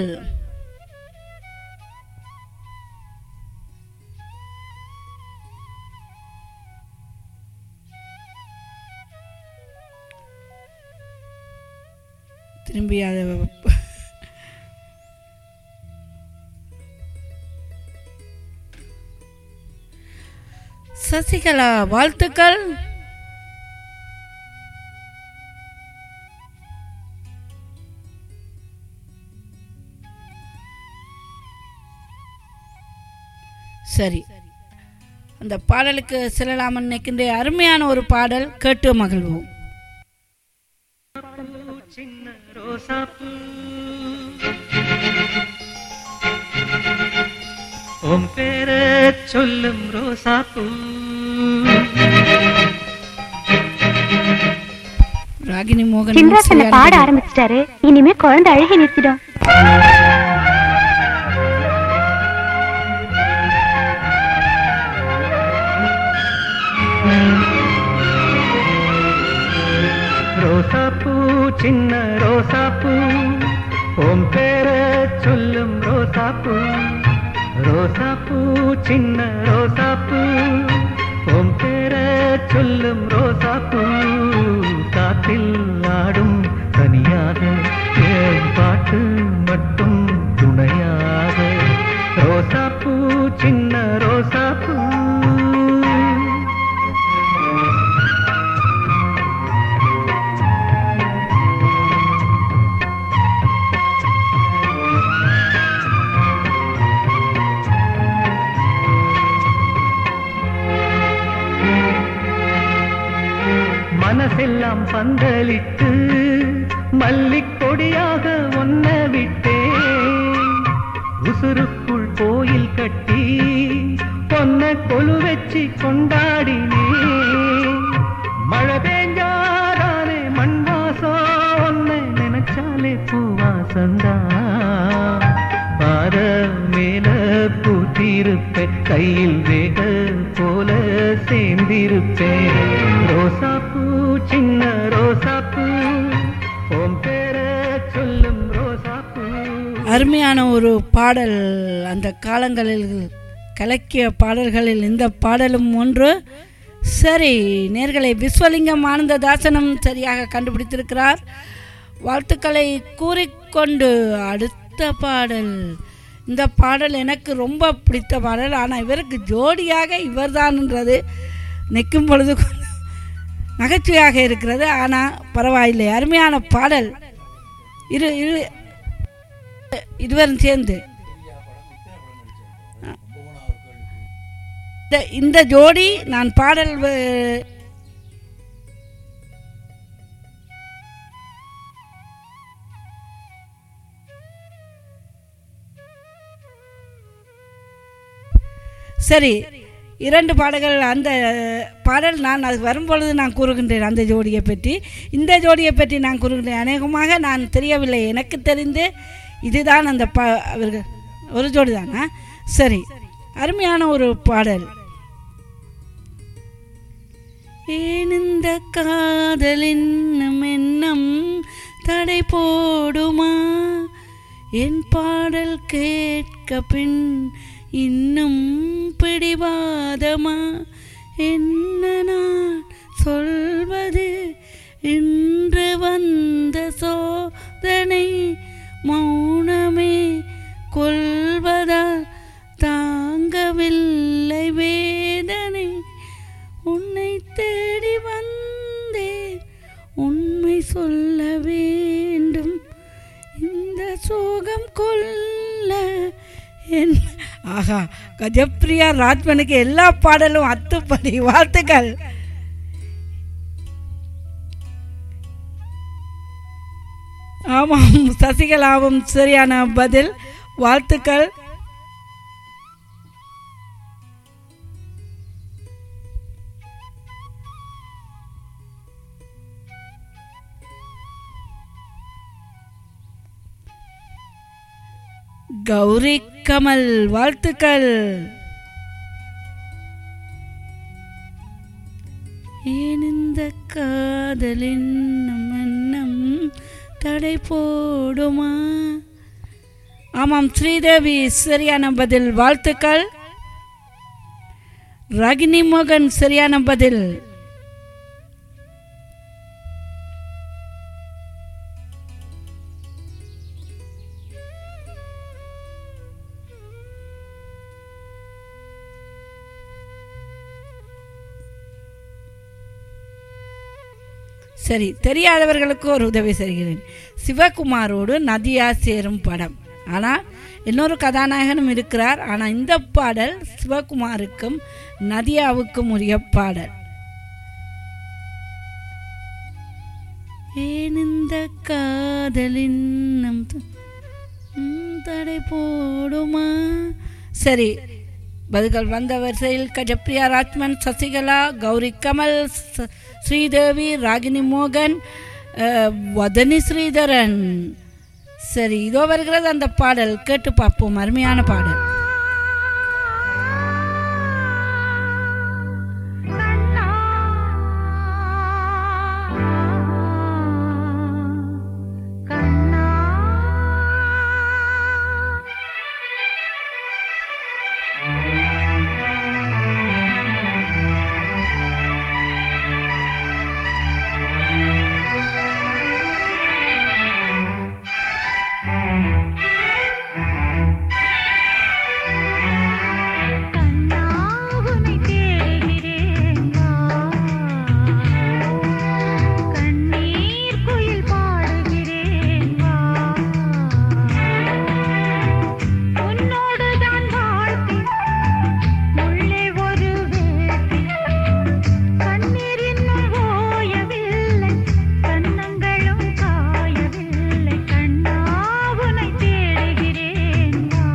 [SPEAKER 1] திரும்பி அதை சசிகலா வாழ்த்துக்கள் சரி அந்த பாடலுக்கு செல்லலாமன் நினைக்கின்ற அருமையான ஒரு பாடல் கேட்டு மகிழ்வோம்
[SPEAKER 2] சின்ன ரோசாப்பூ உன் பேர சொல்லும் ரோசாப்பூ
[SPEAKER 1] ராகினி மோகன்
[SPEAKER 6] சின்ராசன
[SPEAKER 1] ஸ்ரீயானந்த்
[SPEAKER 6] பாட ஆரம்பிச்சிட்டாரு இனிமே குழந்தை அழுகி நிறுத்திடும்
[SPEAKER 2] ரோசாப்பூ சின்ன ரோசாப்பூ உன் பேர சொல்லும் ரோசாப்பூ ரோசாப்பூ சின்ன ரோசாப்பூ உன் பேர சொல்லும் ரோசாப்பூ காத்தில் ஆடும் தனியாக ஏன் பாட்டு மட்டும் துணையாக ரோசாப்பூ சின்ன ரோசாப்பூ மனசெல்லாம் பந்தலிட்டு மல்லிக் கொடியாக ஒன்ன விட்டேன் உசுருக்குள் கோயில் கட்டி பொன்ன கொலு வச்சு கொண்டாடினேன் மழை பெஞ்சாதானே மண் வாசம் ஒன்ன நினைச்சாலே பூவாசந்தா பாத மேல பூத்திருப்பேன் கையில் வேக போல சேர்ந்திருப்பேன் ரோசாப்பூ சின்ன ரோசாப்பூ உன் பேர சொல்லும் ரோசாப்பூ
[SPEAKER 1] அருமையான ஒரு பாடல் அந்த காலங்களில் கலக்கிய பாடல்களில் இந்த பாடலும் ஒன்று சரி நேர்களை விஸ்வலிங்கம் ஆனந்ததாசனம் சரியாக கண்டுபிடித்திருக்கிறார் வாழ்த்துக்களை கூறிக்கொண்டு அடுத்த பாடல் இந்த பாடல் எனக்கு ரொம்ப பிடித்த பாடல் ஆனால் இவருக்கு ஜோடியாக இவர்தான்ன்றது நிற்கும் பொழுது கொஞ்சம் நகைச்சுவையாக இருக்கிறது ஆனால் பரவாயில்லை அருமையான பாடல் இரு இரு இருவரும் சேர்ந்து இந்த- இந்த ஜோடி நான் பாடல் வ- சரி இரண்டு பாடல்கள் அந்த பாடல் நான் அது வரும்பொழுது நான் கூறுகின்றேன் அந்த ஜோடியை பற்றி இந்த ஜோடியை பற்றி நான் கூறுகின்றேன் அநேகமாக நான் தெரியவில்லை எனக்கு தெரிந்து இதுதான் அந்த பா அவர்கள் ஒரு ஜோடி தானா சரி அருமையான ஒரு பாடல் ஏன் இந்த காதலின் எண்ணம் தடை போடுமா என் பாடல் கேட்க பின் இன்னும் பிடிவாதமா என்ன நான் சொல்வது இன்று வந்த சோதனை மௌனமே கொள்வதால் தாங்கவில்லை வேதனை உன்னை தேடி வந்தேன் உண்மை சொல்ல வேண்டும் கொள்ள என் ஆஹா கஜப்பிரியா ராஜ்மனுக்கு எல்லா பாடலும் அத்துப்படி வாழ்த்துக்கள் ஆமாம் சசிகலாவும் சரியான பதில் வாழ்த்துக்கள் கௌரி கமல் வாழ்த்துக்கள் ஏன் இந்த காதலின் மன்னம் தடை போடுமா ஆமாம் ஸ்ரீதேவி சரியான பதில் வாழ்த்துக்கள் ரகினி மோகன் சரியான பதில் சரி தெரியாதவர்களுக்கு ஒரு உதவி செய்கிறேன் சிவகுமாரோடு நதியா சேரும் படம் ஆனால் இன்னொரு கதாநாயகனும் இருக்கிறார் ஆனால் இந்த பாடல் சிவகுமாருக்கும் நதியாவுக்கும் உரிய பாடல் ஏன் இந்த காதலின் நம் த- ம், தடை போடுமா சரி பதில்கள் வந்த வரிசையில் கஜப்ரியா ராஜ்மன் சசிகலா கௌரி கமல் ச- ஸ்ரீதேவி ராகினி மோகன் அஹ், வதனி ஸ்ரீதரன் சரி இதோ வருகிறது அந்த பாடல் கேட்டு பார்ப்போம் அருமையான பாடல்
[SPEAKER 3] கண்ணாவுனை தேடுகிறேன் வா கண்ணீர் குயில் பாடுகிறேன் வா உன்னோடு தான் வாழ்க்கை உள்ளே ஒரு வேட்டை கண்ணீர் இன்னும் ஓயவில்லை கண்ணங்களும் காயவில்லை கண்ணாவுனை தேடுகிறேன் வா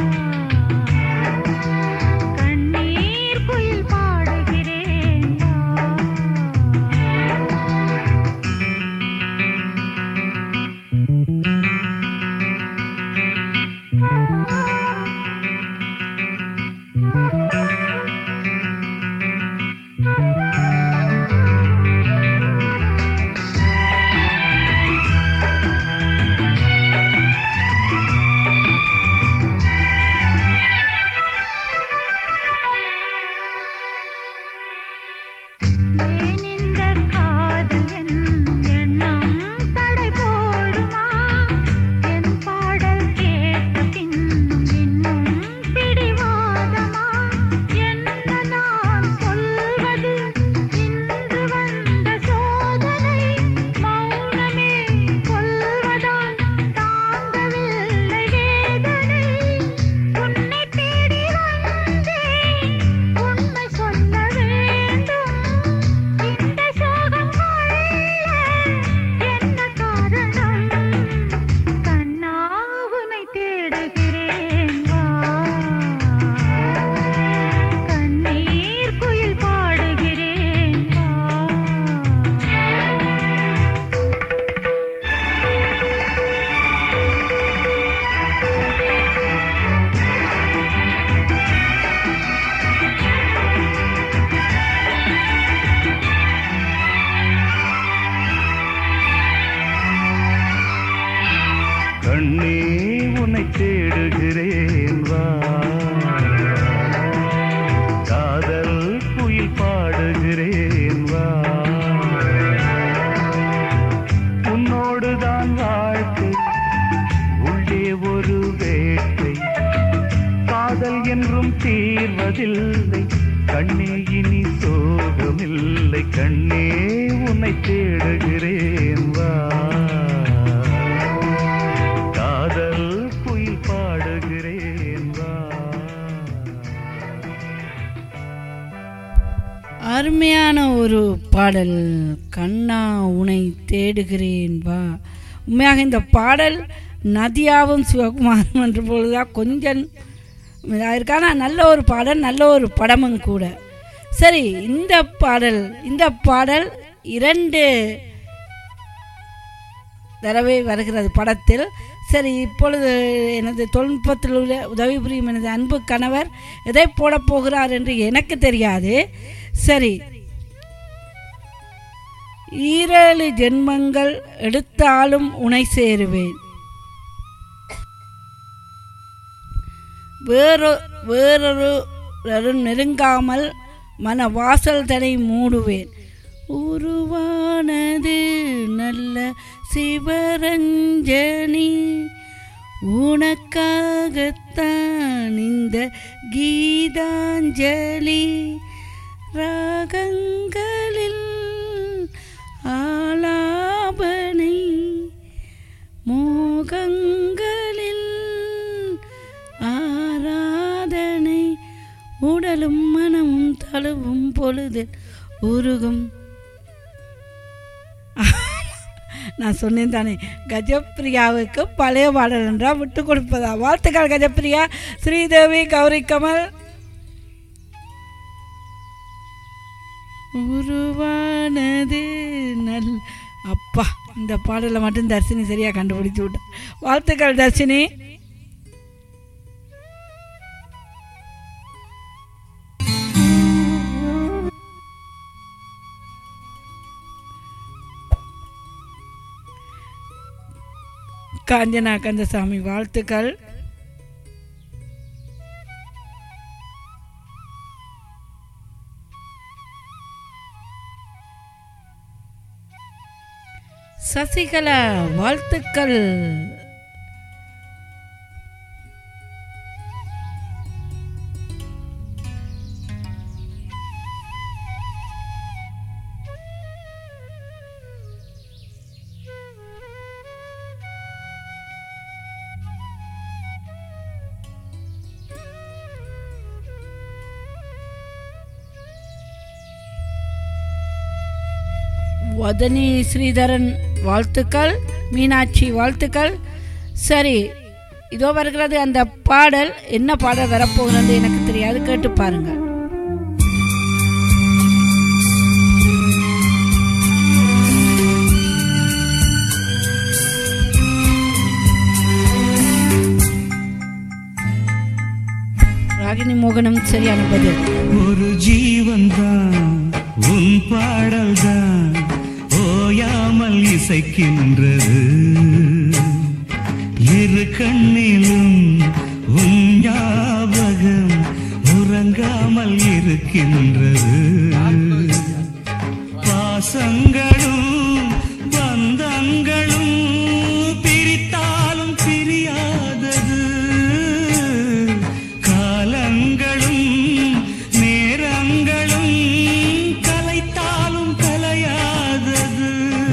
[SPEAKER 3] கண்ணீர் குயில் பாடுகிறேன் வா ஏன் இந்த காதல் என்னும் எண்ணம் தடை போடுமா என் பாடல் கேட்ட பின்னும் இன்னும் பிடிவாதமா என்ன நான் சொல்வது இன்று வந்த சோதனை மௌனமே சொல்வதால் தாங்கவில்லை வேதனை உன்னை தேடி வந்தேன் உண்மை சொல்ல வேண்டும் இந்த சோகம் கொள்ள என்ன காரணம் கண்ணா உன்னை தேடுகிறேன் வா கண்ணீர் குயில் பாடுகிறேன் வா
[SPEAKER 2] கண்ணே உன்னை தேடுகிறேன் வா காதல் குயில் பாடுகிறேன் வா உன்னோடுதான் வாழ்க்கை உள்ளே ஒரு வேட்டை காதல் என்றும் தீர்வதில்லை கண்ணே இனி சோகமில்லை கண்ணே உன்னை தேடுகிறேன் வா காதல் குயில்
[SPEAKER 1] அருமையான ஒரு பாடல் கண்ணா உனை தேடுகிறேன் வா உண்மையாக இந்த பாடல் நதியாவும் சிவகுமாரும் என்ற பொழுதுதான் கொஞ்சம் இதாக இருக்கு ஆனால் நல்ல ஒரு பாடல் நல்ல ஒரு படமும் கூட சரி இந்த பாடல் இந்த பாடல் இரண்டு தடவை வருகிறது படத்தில் சரி இப்பொழுது எனது தொழில்நுட்பத்தில் உள்ள உதவி புரியும் எனது அன்பு கணவர் எதை போடப் போகிறார் என்று எனக்கு தெரியாது சரி ஈரேழு ஜென்மங்கள் எடுத்தாலும் உனை சேருவேன் வேறொ வேறொரு நெருங்காமல் மன வாசல் தனை மூடுவேன் உருவானது நல்ல சிவரஞ்சனி உனக்காகத்தான் இந்த கீதாஞ்சலி ராகங்களில் ஆலாபனை மோகங்களில் ஆராதனை உடலும் மனமும் தழுவும் பொழுது உருகும் நான் சொன்னேன் தானே கஜப்பிரியாவுக்கு பழைய பாடல் என்றால் விட்டு கொடுப்பதா வாழ்த்துக்கள் கஜப்பிரியா ஸ்ரீதேவி கௌரி கமல் உருவானது நல் அப்பா இந்த பாடலை மட்டும் தர்ஷினி சரியாக கண்டுபிடிச்சு விட்டா வாழ்த்துக்கள் தர்ஷினி காஞ்சனா கந்தசாமி வாழ்த்துக்கள் சசிகலா வாழ்த்துக்கள் வதனி ஸ்ரீதரன் வாழ்த்துக்கள் மீனாட்சி வாழ்த்துக்கள் சரி இதோ வருகிறது அந்த பாடல் என்ன பாடல் வரப்போகிறது எனக்கு தெரியாது கேட்டு பாருங்கள் ராகினி மோகனம் சரியான பதில்
[SPEAKER 2] ஒரு ஜீவன்தான் உன் பாடல்தான் ஓயாமல் இசைக்கின்றது இரு கண்ணிலும் உன் ஞாபகம் உறங்காமல் இருக்கின்றது பாசங்களும் பந்தங்களும் பிரித்தாலும் பிரியாதது காலங்களும் நேரங்களும் கலைத்தாலும் கலையாதது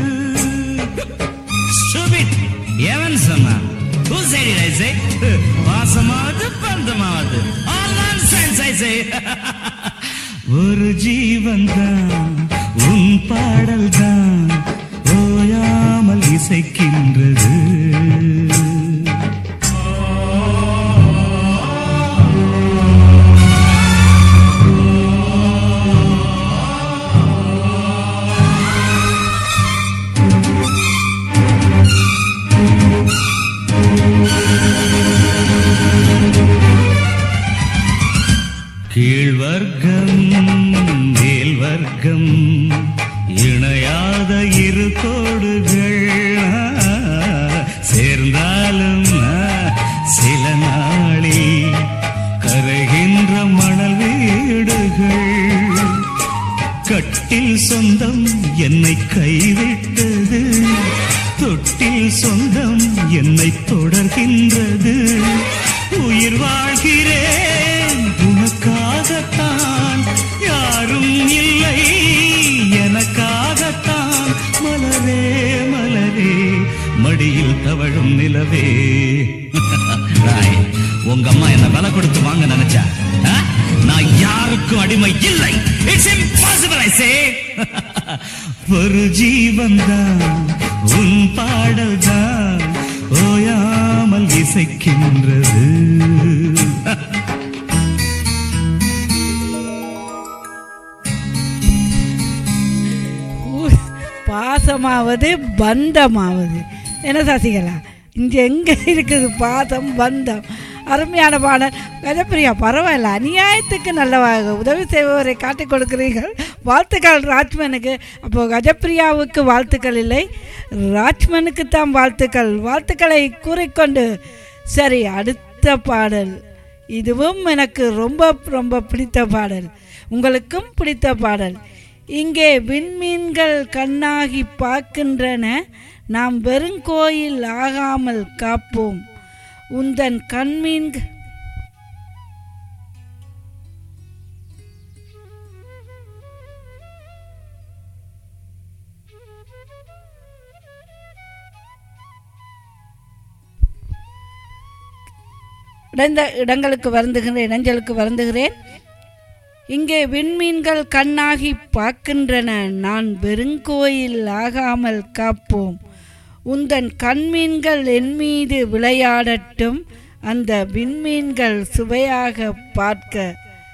[SPEAKER 2] சுபித் எவன் சொன்னான் Who said it, I say? வாசமாவது பந்தமாவது All nonsense, I say. ஒரு ஜீவன் தான் உன் பாடல் தான் ஓயாமல் இசைக்கின்றது கீழ்வர்க்கம் மேல் வர்க்கம் இணையாத இரு கோடுகள் சேர்ந்தாலும் சில நாளில் கரைகின்ற மணல் வீடுகள் கட்டில் சொந்தம் என்னை கைவிட்டது தொட்டில் சொந்தம் என்னை தொடர்கின்றது உயிர் வாழ்கிறேன் உனக்காகத்தான் யாரும் இல்லை எனக்காகத்தான் மலரே மலரே மடியில் தவழும் நிலவே ராய், உங்க அம்மா என்ன விலை கொடுத்து வாங்க நினைச்சா ஆ? நான் யாருக்கும் அடிமை இல்லை it's impossible what I say? ஒரு ஜீவன்தான் உன் பாடல்தான் ஓயாமல் இசைக்கின்றது
[SPEAKER 1] ஊ- பாசமாவது பந்தமாவது என்ன சசிகலா இங்கே எங்கே இருக்குது பாசம் பந்தம் அருமையான பாடல் கஜப்பிரியா பரவாயில்ல அநியாயத்துக்கு நல்ல வ- உதவி செய்பவரை காட்டிக் கொடுக்கிறீர்கள் வாழ்த்துக்கள் ராஜ்மனுக்கு அப்போ கஜப்பிரியாவுக்கு வாழ்த்துக்கள் இல்லை ராஜ்மனுக்கு தான் வாழ்த்துக்கள் வாழ்த்துக்களை கூறிக்கொண்டு சரி அடுத்த பாடல் இதுவும் எனக்கு ரொம்ப ரொம்ப பிடித்த பாடல் உங்களுக்கும் பிடித்த பாடல் இங்கே விண்மீன்கள் கண்ணாகி பார்க்கின்றன நாம் வெறுங்கோயில் ஆகாமல் காப்போம் உந்தன் கண்மீன்கள் இடந்த இடங்களுக்கு வருந்துகிறேன் இடைஞ்சலுக்கு வருந்துகிறேன் இங்கே விண்மீன்கள் கண்ணாகி பார்க்கின்றன நான் வெறுங்கோயில் ஆகாமல் காப்போம் உந்தன் கண்மீன்கள் என் மீது விளையாடட்டும் அந்த விண்மீன்கள் சுவையாக பார்க்க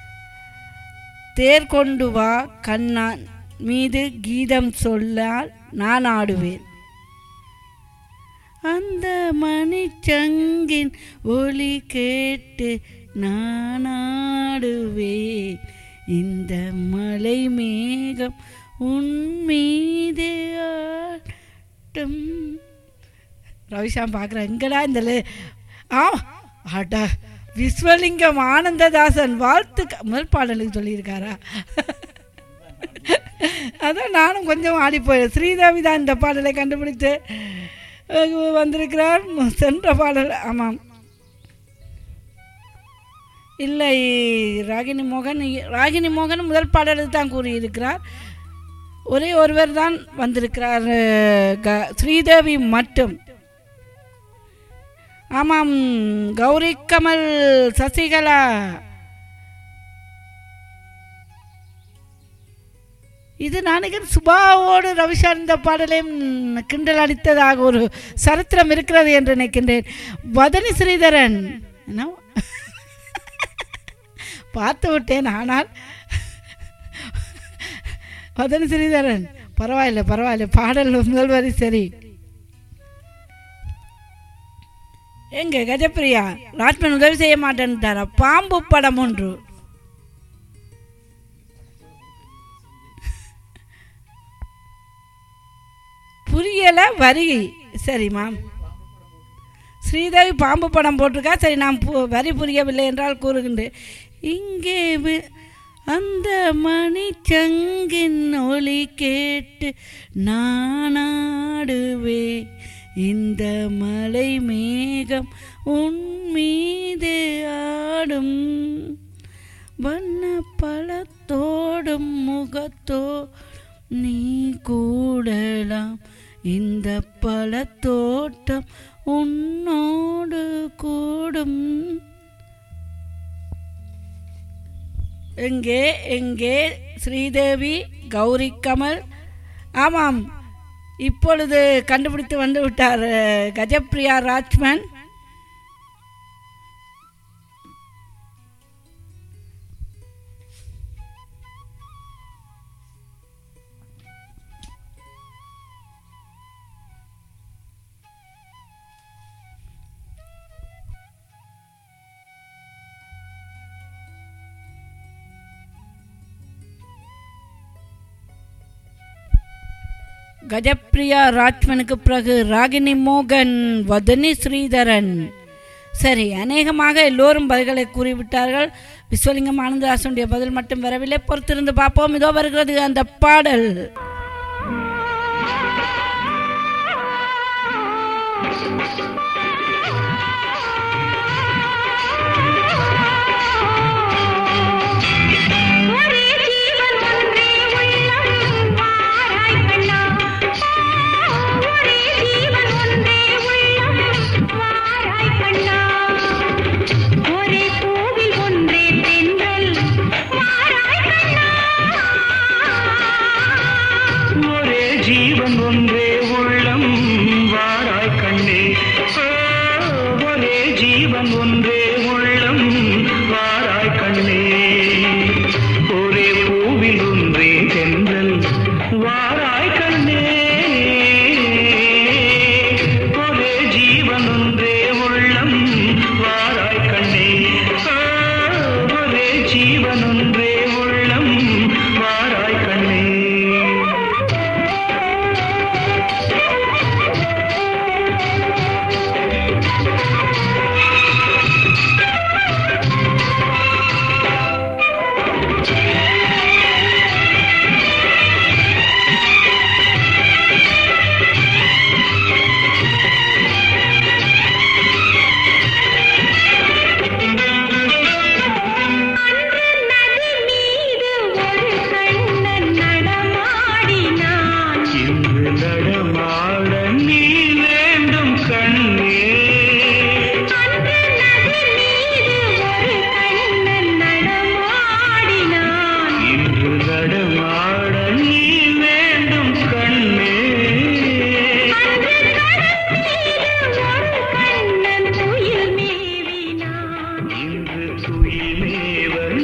[SPEAKER 1] தேர் கொண்டு வா கண்ணான் மீது கீதம் சொல்லால் நான் ஆடுவேன் அந்த மணிச்சங்கின் ஒளி கேட்டு நான் ஆடுவேன் இந்த மலை மேகம் உன் மீது ஆட்டும் ரவிஷாம் பார்க்குறேன் எங்கடா இந்த லே- ஆ அடா விஸ்வலிங்கம் ஆனந்ததாசன் வாழ்த்து முதல் பாடலுக்கு சொல்லியிருக்காரா அதான் நானும் கொஞ்சம் ஆடி போயிடுறேன் ஸ்ரீதேவி தான் இந்த பாடலை கண்டுபிடித்து அஹ், வந்திருக்கிறார் சென்ற பாடல் ஆமாம் இல்லை ராகினி மோகன் ராகினி மோகன் முதல் பாடலுக்கு தான் கூறியிருக்கிறார் ஒரே ஒருவர் தான் வந்திருக்கிறார் அஹ், க- ஸ்ரீதேவி மட்டும் ஆமாம் கௌரி கமல் சசிகலா இது நாளைக்கு சுபாவோடு ரவிஷார் இந்த பாடலையும் கிண்டல் அடித்ததாக ஒரு சரித்திரம் இருக்கிறது என்று நினைக்கின்றேன் வதனி ஸ்ரீதரன் என்ன பார்த்து விட்டேன் ஆனால் வதனி ஸ்ரீதரன் பரவாயில்லை பரவாயில்லை பாடல் முதல் வரி சரி எங்க கஜப்பிரியா ராஜ்மன் உதவி செய்ய மாட்டேன்ட்டாரா பாம்பு படம் ஒன்று புரியல வரி சரி மேம் ஸ்ரீதேவி பாம்பு படம் போட்டிருக்கா சரி நான் பு- வரி புரியவில்லை என்றால் கூறுகின்றேன் இங்கே வி- அந்த மணிச்சங்கின் ஒளி கேட்டு நானாடுவே இந்த மலை மேகம் உன் மீது ஆடும் வண்ண பழத்தோடும் முகத்தோ நீ கூடலாம் இந்த பழத்தோட்டம் உன்னோடு கூடும் எங்கே எங்கே ஸ்ரீதேவி கௌரி கமல் ஆமாம் இப்பொழுது கண்டுபிடித்து வந்து விட்டார் அஹ், கஜப்ரியா ராஜ்மன் கஜப்ரியா ராஜ்மனுக்கு பிறகு ராகினி மோகன் வதனி ஸ்ரீதரன் சரி அநேகமாக எல்லோரும் பதில்களை கூறிவிட்டார்கள் விஸ்வலிங்கம் ஆனந்ததாசனுடைய பதில் மட்டும் வரவில்லை பொறுத்திருந்து பார்ப்போம் இதோ வருகிறது அந்த பாடல்
[SPEAKER 3] ஒரே ஜீவன் ஒன்றே உள்ளம் வாராய் கண்ணா ஒரே ஜீவன் ஒன்றே உள்ளம் வாராய் கண்ணா ஒரே பூவில் ஒன்றே தென்றல் வாராய் கண்ணா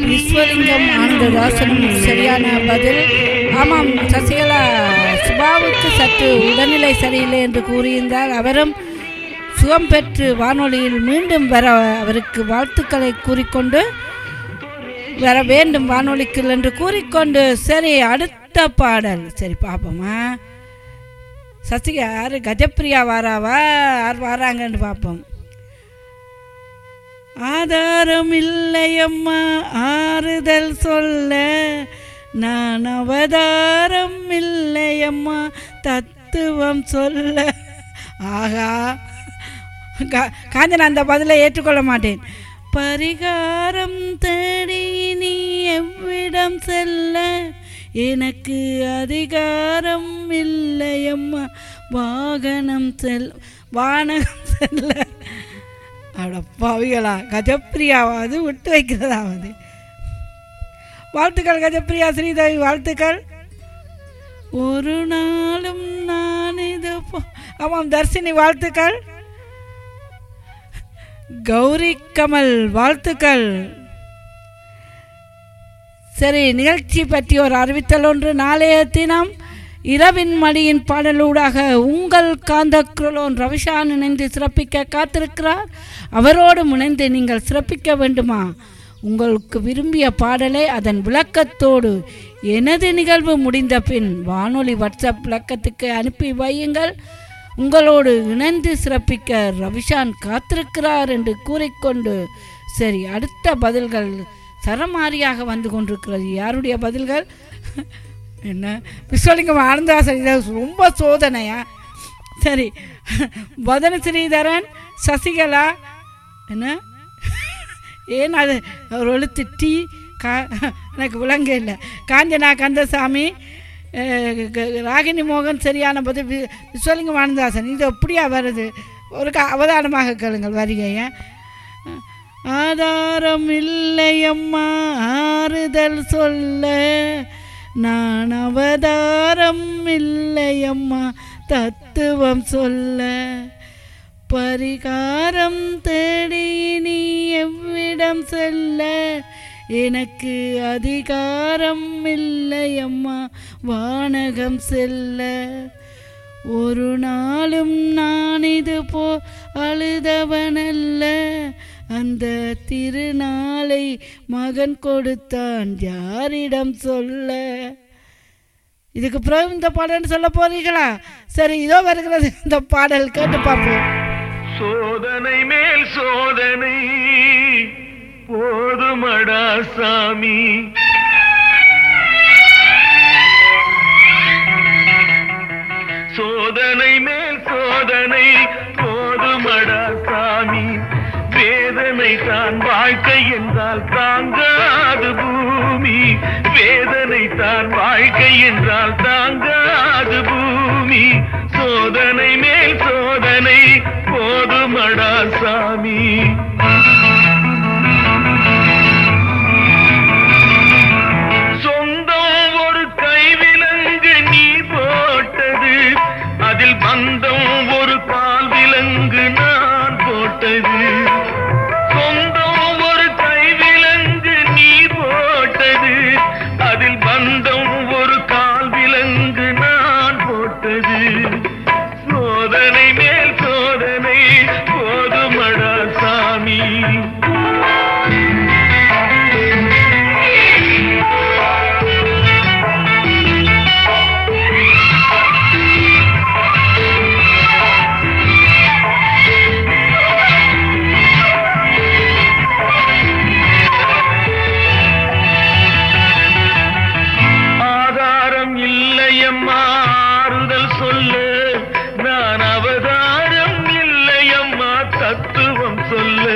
[SPEAKER 1] விஸ்வலிங்கம் ஆனந்ததாசனும் சரியான பதில் ஆமாம் சசிகலா சுபாவுக்கு சற்று உடல்நிலை சரியில்லை என்று கூறியிருந்தார் அவரும் சுகம் பெற்று வானொலியில் மீண்டும் வர அவருக்கு வாழ்த்துக்களை கூறிக்கொண்டு வர வேண்டும் வானொலிக்கு என்று கூறிக்கொண்டு சரி அடுத்த பாடல் சரி பார்ப்போமா சசிகா யாரு கஜப்பிரியா வாராவா யார் வாராங்கன்னு பார்ப்போம் ஆதாரம் இல்லையம்மா ஆறுதல் சொல்ல நான் அவதாரம் இல்லையம்மா தத்துவம் சொல்ல ஆகா கா- காஞ்சனா அந்த பதிலை ஏற்றுக்கொள்ள மாட்டேன் பரிகாரம் தேடி நீ எவ்விடம் செல்ல எனக்கு அதிகாரம் இல்லையம்மா வாகனம் செல் வானகம் செல்ல அட பாவிகளா கஜப்பிரியாவாவது விட்டு வைக்கிறதாவது வாழ்த்துக்கள் கஜப்பிரியா ஸ்ரீதேவி வாழ்த்துக்கள் ஒரு நாளும் நான் இது போ- ஆமாம் தர்ஷினி வாழ்த்துக்கள் கௌரி கமல் வாழ்த்துக்கள் சரி நிகழ்ச்சி பற்றி ஒரு அறிவித்தல் ஒன்று நாளைய தினம் இரவின் மடியின் பாடலூடாக உங்கள் காந்த குரலோன் ரவிஷான் இணைந்து சிறப்பிக்க காத்திருக்கிறார் அவரோடு இணைந்து நீங்கள் சிறப்பிக்க வேண்டுமா உங்களுக்கு விரும்பிய பாடலை அதன் விளக்கத்தோடு எனது நிகழ்வு முடிந்த பின் வானொலி வாட்ஸ்அப் விளக்கத்துக்கு அனுப்பி வையுங்கள் உங்களோடு இணைந்து சிறப்பிக்க ரவிஷான் காத்திருக்கிறார் என்று கூறிக்கொண்டு சரி அடுத்த பதில்கள் சரமாரியாக வந்து கொண்டிருக்கிறது யாருடைய பதில்கள் என்ன விஸ்வலிங்கம் ஆனந்தாசன் இது ரொம்ப சோதனையா சரி வதன ஸ்ரீதரன் சசிகலா என்ன ஏன் அது ஒரு எழுத்து டீ கா எனக்கு விளங்க இல்லை காஞ்சனா கந்தசாமி அஹ், க- ராகினி மோகன் சரியான பதில் வி- விஸ்வலிங்கம் ஆனந்தாசன் இது எப்படியா வருது ஒரு க அவதானமாக கேளுங்கள் வருகைய ஆதாரம் இல்லையம்மா ஆறுதல் சொல்ல நான் அவதாரம் இல்லையம்மா தத்துவம் சொல்ல பரிகாரம் தேடி நீ எவ்விடம் செல்ல எனக்கு அதிகாரம் இல்லையம்மா வானகம் செல்ல ஒரு நாளும் நான் இது போ அழுதவனல்ல அந்த திருநாளை மகன் கொடுத்தான் யாரிடம் சொல்ல இதுக்கு பிறகு இந்த பாடல்னு சொல்ல போறீங்களா சரி இதோ வருகிறது இந்த பாடல் கேட்டு பார்ப்போம்
[SPEAKER 7] சோதனை மேல் சோதனை போதுமடா சாமி சோதனை மேல் சோதனை போதுமடா சாமி வேதனை தான் வாழ்க்கை என்றால் தாங்காது பூமி வேதனை தான் வாழ்க்கை என்றால் தாங்காது பூமி சோதனை மேல் சோதனை போதுமடா சாமி சொந்தம் ஒரு கைவிலங்கு நீ போட்டது அதில் பந்தம் ஒரு பால் விலங்கு நான் போட்டது சொந்தம் ஒரு கைவிலங்கு நீ போட்டது அதில் பந்தம் ஒரு கால் விலங்கு நான் போட்டது சோதனை மேல் சோதனை போதுமடா சாமி ஆதாரம் இல்லையம்மா ஆறுதல் சொல்லு நான் அவதாரம் இல்லையம்மா தத்துவம் சொல்லு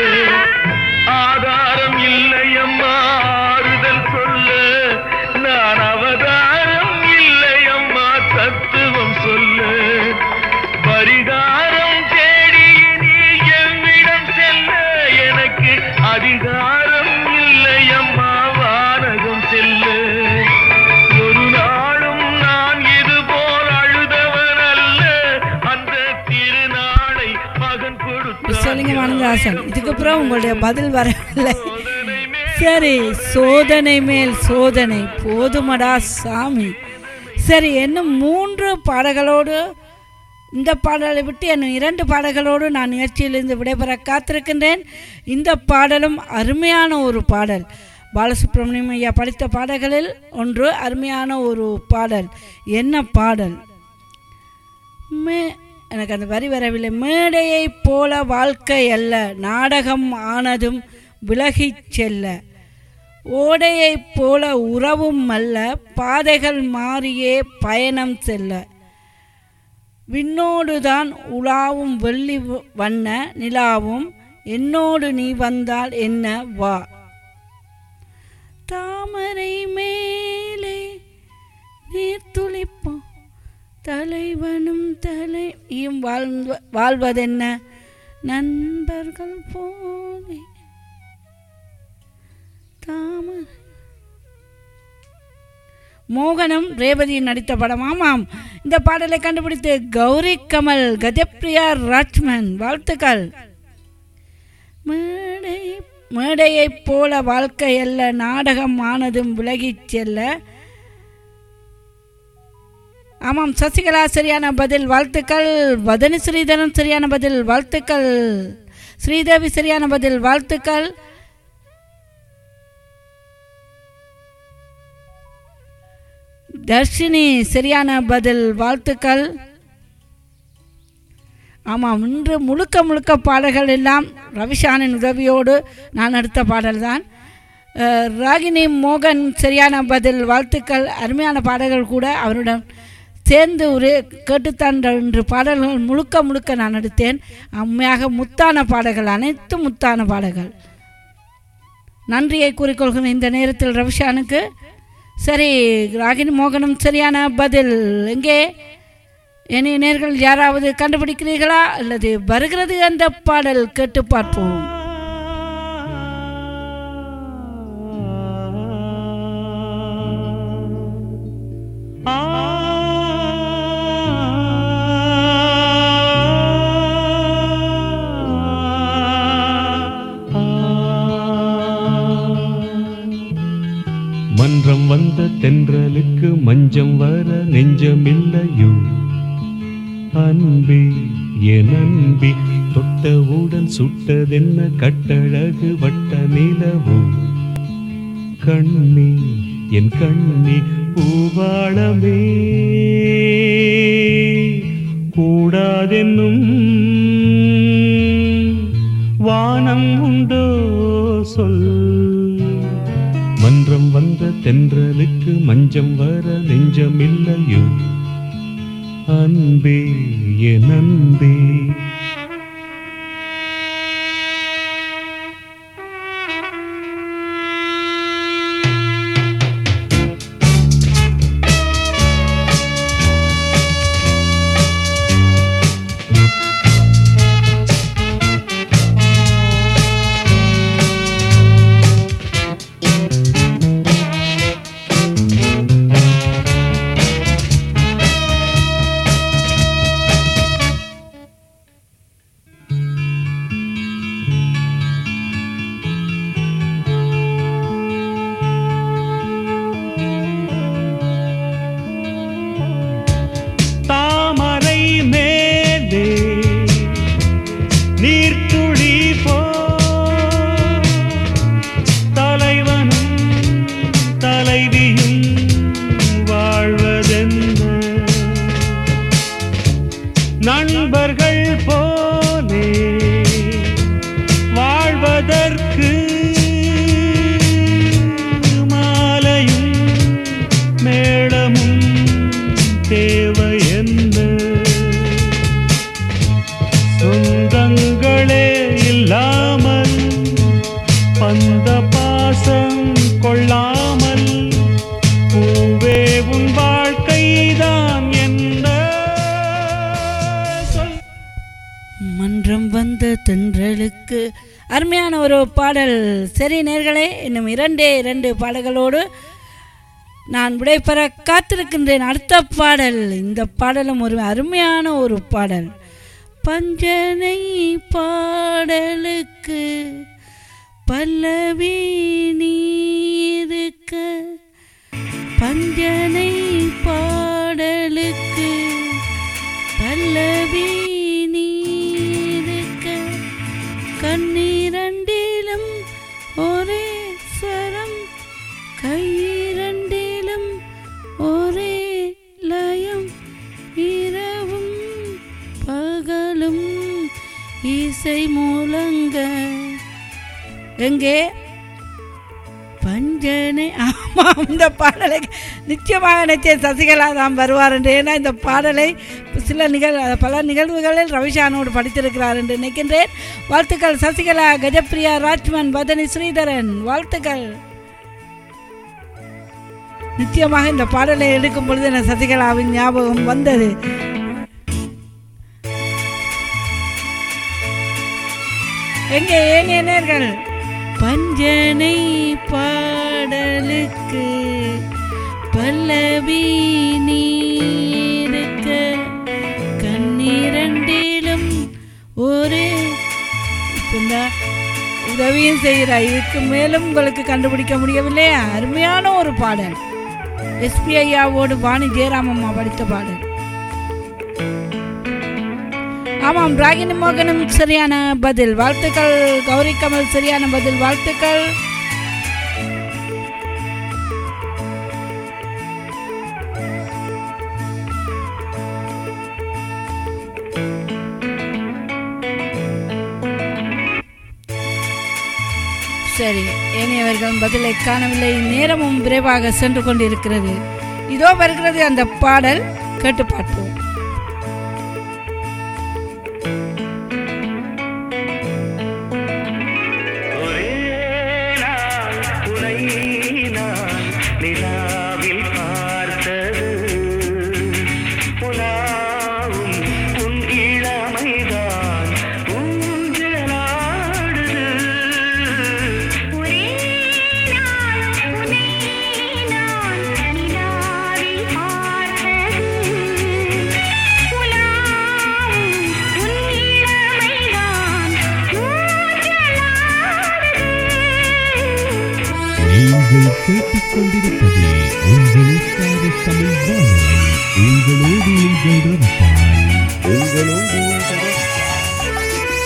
[SPEAKER 7] ஆதாரம் இல்லையம்மா ஆறுதல் சொல்லு நான் அவதாரம் இல்லையம்மா தத்துவம் சொல்லு பரிகாரம் தேடி நீ எவ்விடம் செல்ல எனக்கு அதிகாரம் இல்லையம்மா வானகம் செல்லு ஒரு நாளும் நான் இது போல் அழுதவன் அல்ல அந்த திருநாளை மகன் கொடுத்த
[SPEAKER 1] விஸ்வலிங்கம் ஆனந்தாசன் இதுக்கு அப்புறம் உங்களுடைய பதில் வரவில்லை சரி சோதனை மேல் சோதனை போதுமடா சாமி சரி இன்னும் மூன்று பாடல்களோடு இந்த பாடலை விட்டு இன்னும் இரண்டு பாடல்களோடு நான் நிகழ்ச்சியிலிருந்து விடைபெற காத்திருக்கின்றேன் இந்த பாடலும் அருமையான ஒரு பாடல் பாலசுப்ரமணியம் ஐயா படித்த பாடல்களில் ஒன்று அருமையான ஒரு பாடல் என்ன பாடல் மே எனக்கு அந்த வரி வரவில்லை மேடையைப் போல வாழ்க்கை அல்ல நாடகம் ஆனதும் விலகிச் செல்ல ஓடையைப் போல உறவும் அல்ல பாதைகள் மாறியே பயணம் செல்ல விண்ணோடுதான் உலாவும் வெள்ளி வ- வண்ண நிலாவும் என்னோடு நீ வந்தால் என்ன வா தாமரை மேலே நீர் துளிப்போம் தலைவனும் தலையும் வாழ்வ வாழ்வதென்ன நண்பர்கள் போலே தாமரை மோகனம் ரேவதியும் நடித்த படம் ஆமாம் இந்த பாடலை கண்டுபிடித்து கௌரி கமல் கஜப்ரியா ராஜ்மன் வாழ்த்துக்கள் மேடை மேடையைப் போல வாழ்க்கை அல்ல நாடகம் ஆனதும் விலகிச் செல்ல ஆமாம் சசிகலா சரியான பதில் வாழ்த்துக்கள் வதனி ஸ்ரீதரன் சரியான பதில் வாழ்த்துக்கள் ஸ்ரீதேவி சரியான பதில் வாழ்த்துக்கள் தர்ஷினி சரியான பதில் வாழ்த்துக்கள் ஆமாம் இன்று முழுக்க முழுக்க பாடல்கள் எல்லாம் ரவிஷானின் உதவியோடு நான் எடுத்த பாடல்தான் அஹ், ராகினி மோகன் சரியான பதில் வாழ்த்துக்கள் அருமையான பாடல்கள் கூட அவருடன் சேர்ந்து ஒரு கேட்டுத்தான் என்று பாடல்கள் முழுக்க முழுக்க நான் எடுத்தேன் உண்மையாக முத்தான பாடல்கள் அனைத்தும் முத்தான பாடல்கள் நன்றியை கூறிக்கொள்கிறேன் இந்த நேரத்தில் ரவிஷானுக்கு சரி ராகினி மோகனம் சரியான பதில் எங்கே இனி நேர்கள் யாராவது கண்டுபிடிக்கிறீர்களா அல்லது வருகிறது அந்த பாடல் கேட்டு பார்ப்போம்
[SPEAKER 4] மன்றம் வந்த தென்றலுக்கு மஞ்சம் வர நெஞ்சமில்லையோ அன்பே என் அன்பே தொட்டவுடன் சுட்டதென்ன கட்டழகு வட்ட நிலவோ கண்ணே என் கண்ணே பூவாளமே கூடாதென்னும் வானம் உண்டோ சொல் மன்றம் வந்த தென்றலுக்கு மஞ்சம் வர நெஞ்சமில்லையோ அன்பே என் அன்பே தாமரை மேலே நீர்த்துளி போ தலைவனும் தலைவியும் வாழ்வதென்ன நண்பர்கள் போலே வாழ்வதற்கு மாலையும் மேளமும் தேவை என்ன சொந்தங்களே இல்லாமல் பந்த பாசம் கொள்ளாமல் பூவே உன் வாழ்க்கைதான் என்ன சொல்
[SPEAKER 1] மன்றம் வந்த தென்றலுக்கு அருமையான ஒரு பாடல் சரி நேர்களே இன்னும் இரண்டே இரண்டு பாடல்களோடு நான் விடைபெற காத்திருக்கின்றேன் அடுத்த பாடல் இந்த பாடலும் ஒரு அருமையான ஒரு பாடல் பஞ்சனை பாடலுக்கு பல்லவி நீ பஞ்சனை பாடலுக்கு பல்லவி நீருக்க கண்ணீரண்டிலும் ஒரே ஸ்வரம் கையிரண்டிலும் ஒரே லயம் இரவும் பகலும் இசை மூலங்க எங்கே பஞ்சனை ஆமாம் இந்த பாடலை நிச்சயமாக நிச்சயம் சசிகலா தான் வருவார் என்று ஏன்னா இந்த பாடலை சில நிகழ் பல நிகழ்வுகளில் ரவிஷானோடு படித்திருக்கிறார் என்று நினைக்கின்றேன் வாழ்த்துக்கள் சசிகலா கஜப்பிரியா ராஜ்மன் பதனி ஸ்ரீதரன் வாழ்த்துக்கள் நிச்சயமாக இந்த பாடலை எடுக்கும் பொழுது எனக்கு சசிகலாவின் ஞாபகம் வந்தது எங்கே ஏனைய நேர்கள் பஞ்சனை பாடலுக்கு பல்லவி நீருக்க கண்ணீரண்டிலும் ஒரே இப்பந்தா உதவியும் செய்கிறார் இதுக்கு மேலும் உங்களுக்கு கண்டுபிடிக்க முடியவில்லை அருமையான ஒரு பாடல் எஸ்பி ஐயாவோடு வாணி ஜெயராமம்மா படித்த பாடல் ஆமாம் ராகினி மோகனும் சரியான பதில் வாழ்த்துக்கள் கௌரி கமல் சரியான பதில் வாழ்த்துக்கள் சரி ஏனையவர்கள் பதிலை காணவில்லை நேரமும் விரைவாக சென்று கொண்டிருக்கிறது இதோ வருகிறது அந்த பாடல் கேட்டு பார்ப்போம்
[SPEAKER 7] ஒரே நாள் உனை நான் நிலாவில் பார்த்தது உலாவும் உன் இளமைதான் ஊஞ்சலாடுது
[SPEAKER 3] ஒரே நாள் உன்னை நான் நிலாவில் பார்த்தது உலாவும் உன் இளமைதான் ஊஞ்சலாடுது
[SPEAKER 4] நீங்கள் கேட்டுக்கொண்டிருப்பது உங்களுக்காக தமிழ் வானொலி உங்களோடு உங்கள் ரவிபால் உங்களோடு உங்கள் ரவிபால்.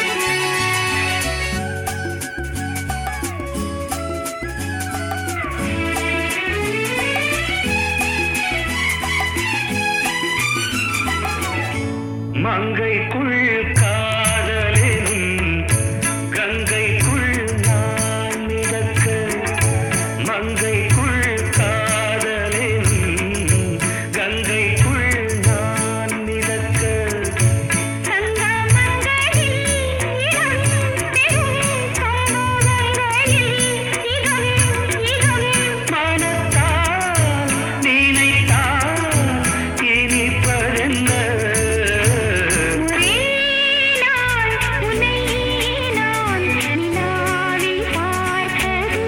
[SPEAKER 7] மங்கைக்குள் காதலினும் கங்கைக்குள் நான் மிதக்க மங்கைக்குள் காதலினும் கங்கைக்குள் நான் மிதக்க
[SPEAKER 3] சங்கமங்களில் இடம் பெறும் சங்கமங்களில் இடம் இடம்
[SPEAKER 7] மனத்தால் நினைத்தால் இனிப்பதென்ன
[SPEAKER 3] ஒரே நாள் உன்னை நான் நிலாவில் பார்த்தது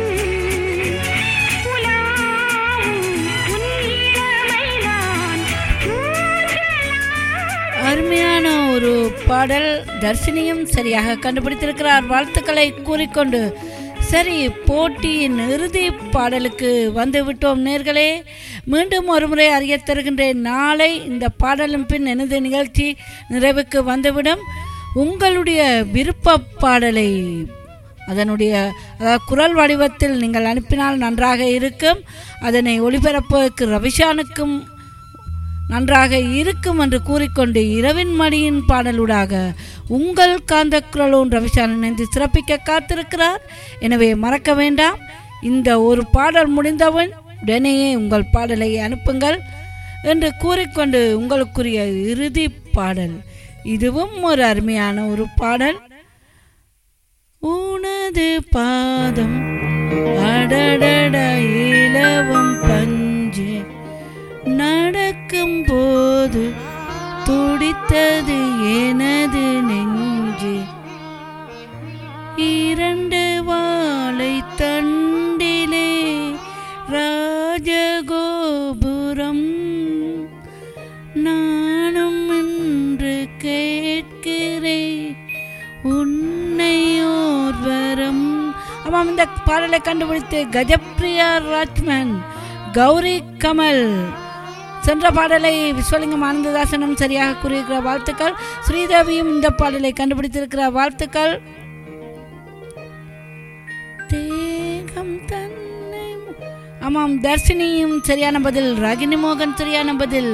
[SPEAKER 3] உலாவும் உன் இளமைதான் ஊஞ்சலாடுது
[SPEAKER 1] அருமையான ஒரு பாடல் தர்ஷினியும் சரியாக கண்டுபிடித்திருக்கிறார் வாழ்த்துக்களை கூறிக்கொண்டு சரி போட்டியின் இறுதி பாடலுக்கு வந்து விட்டோம் நேர்களே மீண்டும் ஒருமுறை அறியத் தருகின்றேன் நாளை இந்த பாடலும் பின் எனது நிகழ்ச்சி நிறைவுக்கு வந்துவிடும் உங்களுடைய விருப்ப பாடலை அதனுடைய அதாவது குரல் வடிவத்தில் நீங்கள் அனுப்பினால் நன்றாக இருக்கும் அதனை ஒளிபரப்புவதற்கு ரவிஷானுக்கும் நன்றாக இருக்கும் என்று கூறிக்கொண்டு இரவின் மடியின் பாடலூடாக உங்கள் காந்த குரலோன் ரவிஷான் இணைந்து சிறப்பிக்க காத்திருக்கிறார் எனவே மறக்க வேண்டாம் இந்த ஒரு பாடல் முடிந்தவன் உடனேயே உங்கள் பாடலை அனுப்புங்கள் என்று கூறிக்கொண்டு உங்களுக்குரிய இறுதி பாடல் இதுவும் ஒரு அருமையான ஒரு பாடல் உனது பாதம் அடடட இலவம் பஞ்சு நடக்கும் போது துடித்தது எனது நெஞ்சு இரண்டு வாழை தண்டிலே ராஜகோபுரம் நானும் என்று கேட்கிறேன் உன்னை ஓர்வரம் ஆமாம் இந்த பாடலை கண்டுபிடித்து கஜப்ரியா ராஜ்மன் கௌரி கமல் சென்ற பாடலை விஸ்வலிங்கம் ஆனந்ததாசனும் சரியாக கூறியிருக்கிற வாழ்த்துக்கள் ஸ்ரீதேவியும் இந்த பாடலை கண்டுபிடித்திருக்கிற வாழ்த்துக்கள் தேகம் தன்னை மு- ஆமாம் தர்ஷினியும் சரியான பதில் ரகினி மோகன் சரியான பதில்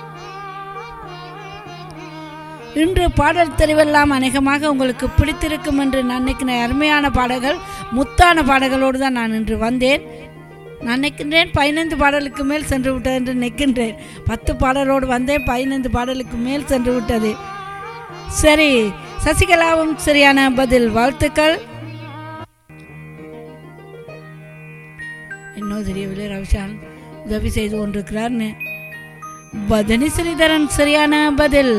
[SPEAKER 1] இன்று பாடல் தெரிவெல்லாம் அநேகமாக உங்களுக்கு பிடித்திருக்கும் என்று நான் நினைக்கிறேன் அருமையான பாடல்கள் முத்தான பாடல்களோடு தான் நான் இன்று வந்தேன் நான் நினைக்கின்றேன் பதினைந்து பாடலுக்கு மேல் சென்று விட்டது என்று நிற்கின்றேன் பத்து பாடலோடு வந்தேன் பதினைந்து பாடலுக்கு மேல் சென்று விட்டது சரி சசிகலாவும் சரியான பதில் வாழ்த்துக்கள் இன்னும் தெரியவில்லை ரவிஷான் உதவி செய்து கொண்டிருக்கிறார்னு பதனி ஸ்ரீதரன் சரியான பதில்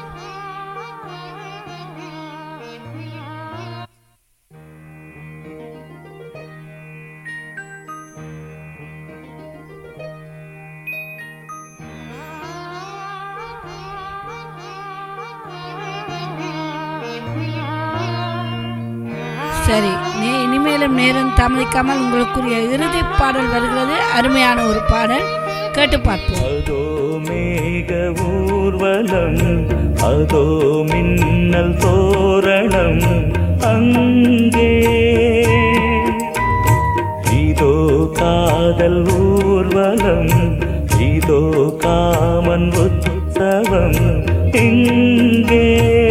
[SPEAKER 1] சரி நே இனிமேலும் நேரம் தாமதிக்காமல் உங்களுக்குரிய இறுதி பாடல் வருகிறது அருமையான ஒரு பாடல் கேட்டு பார்ப்போம்
[SPEAKER 7] அதோ மேக ஊர்வலம் அதோ மின்னல் தோரணம் அங்கே இதோ காதல் ஊர்வலம் இதோ காமன் உற்சவம் எங்கே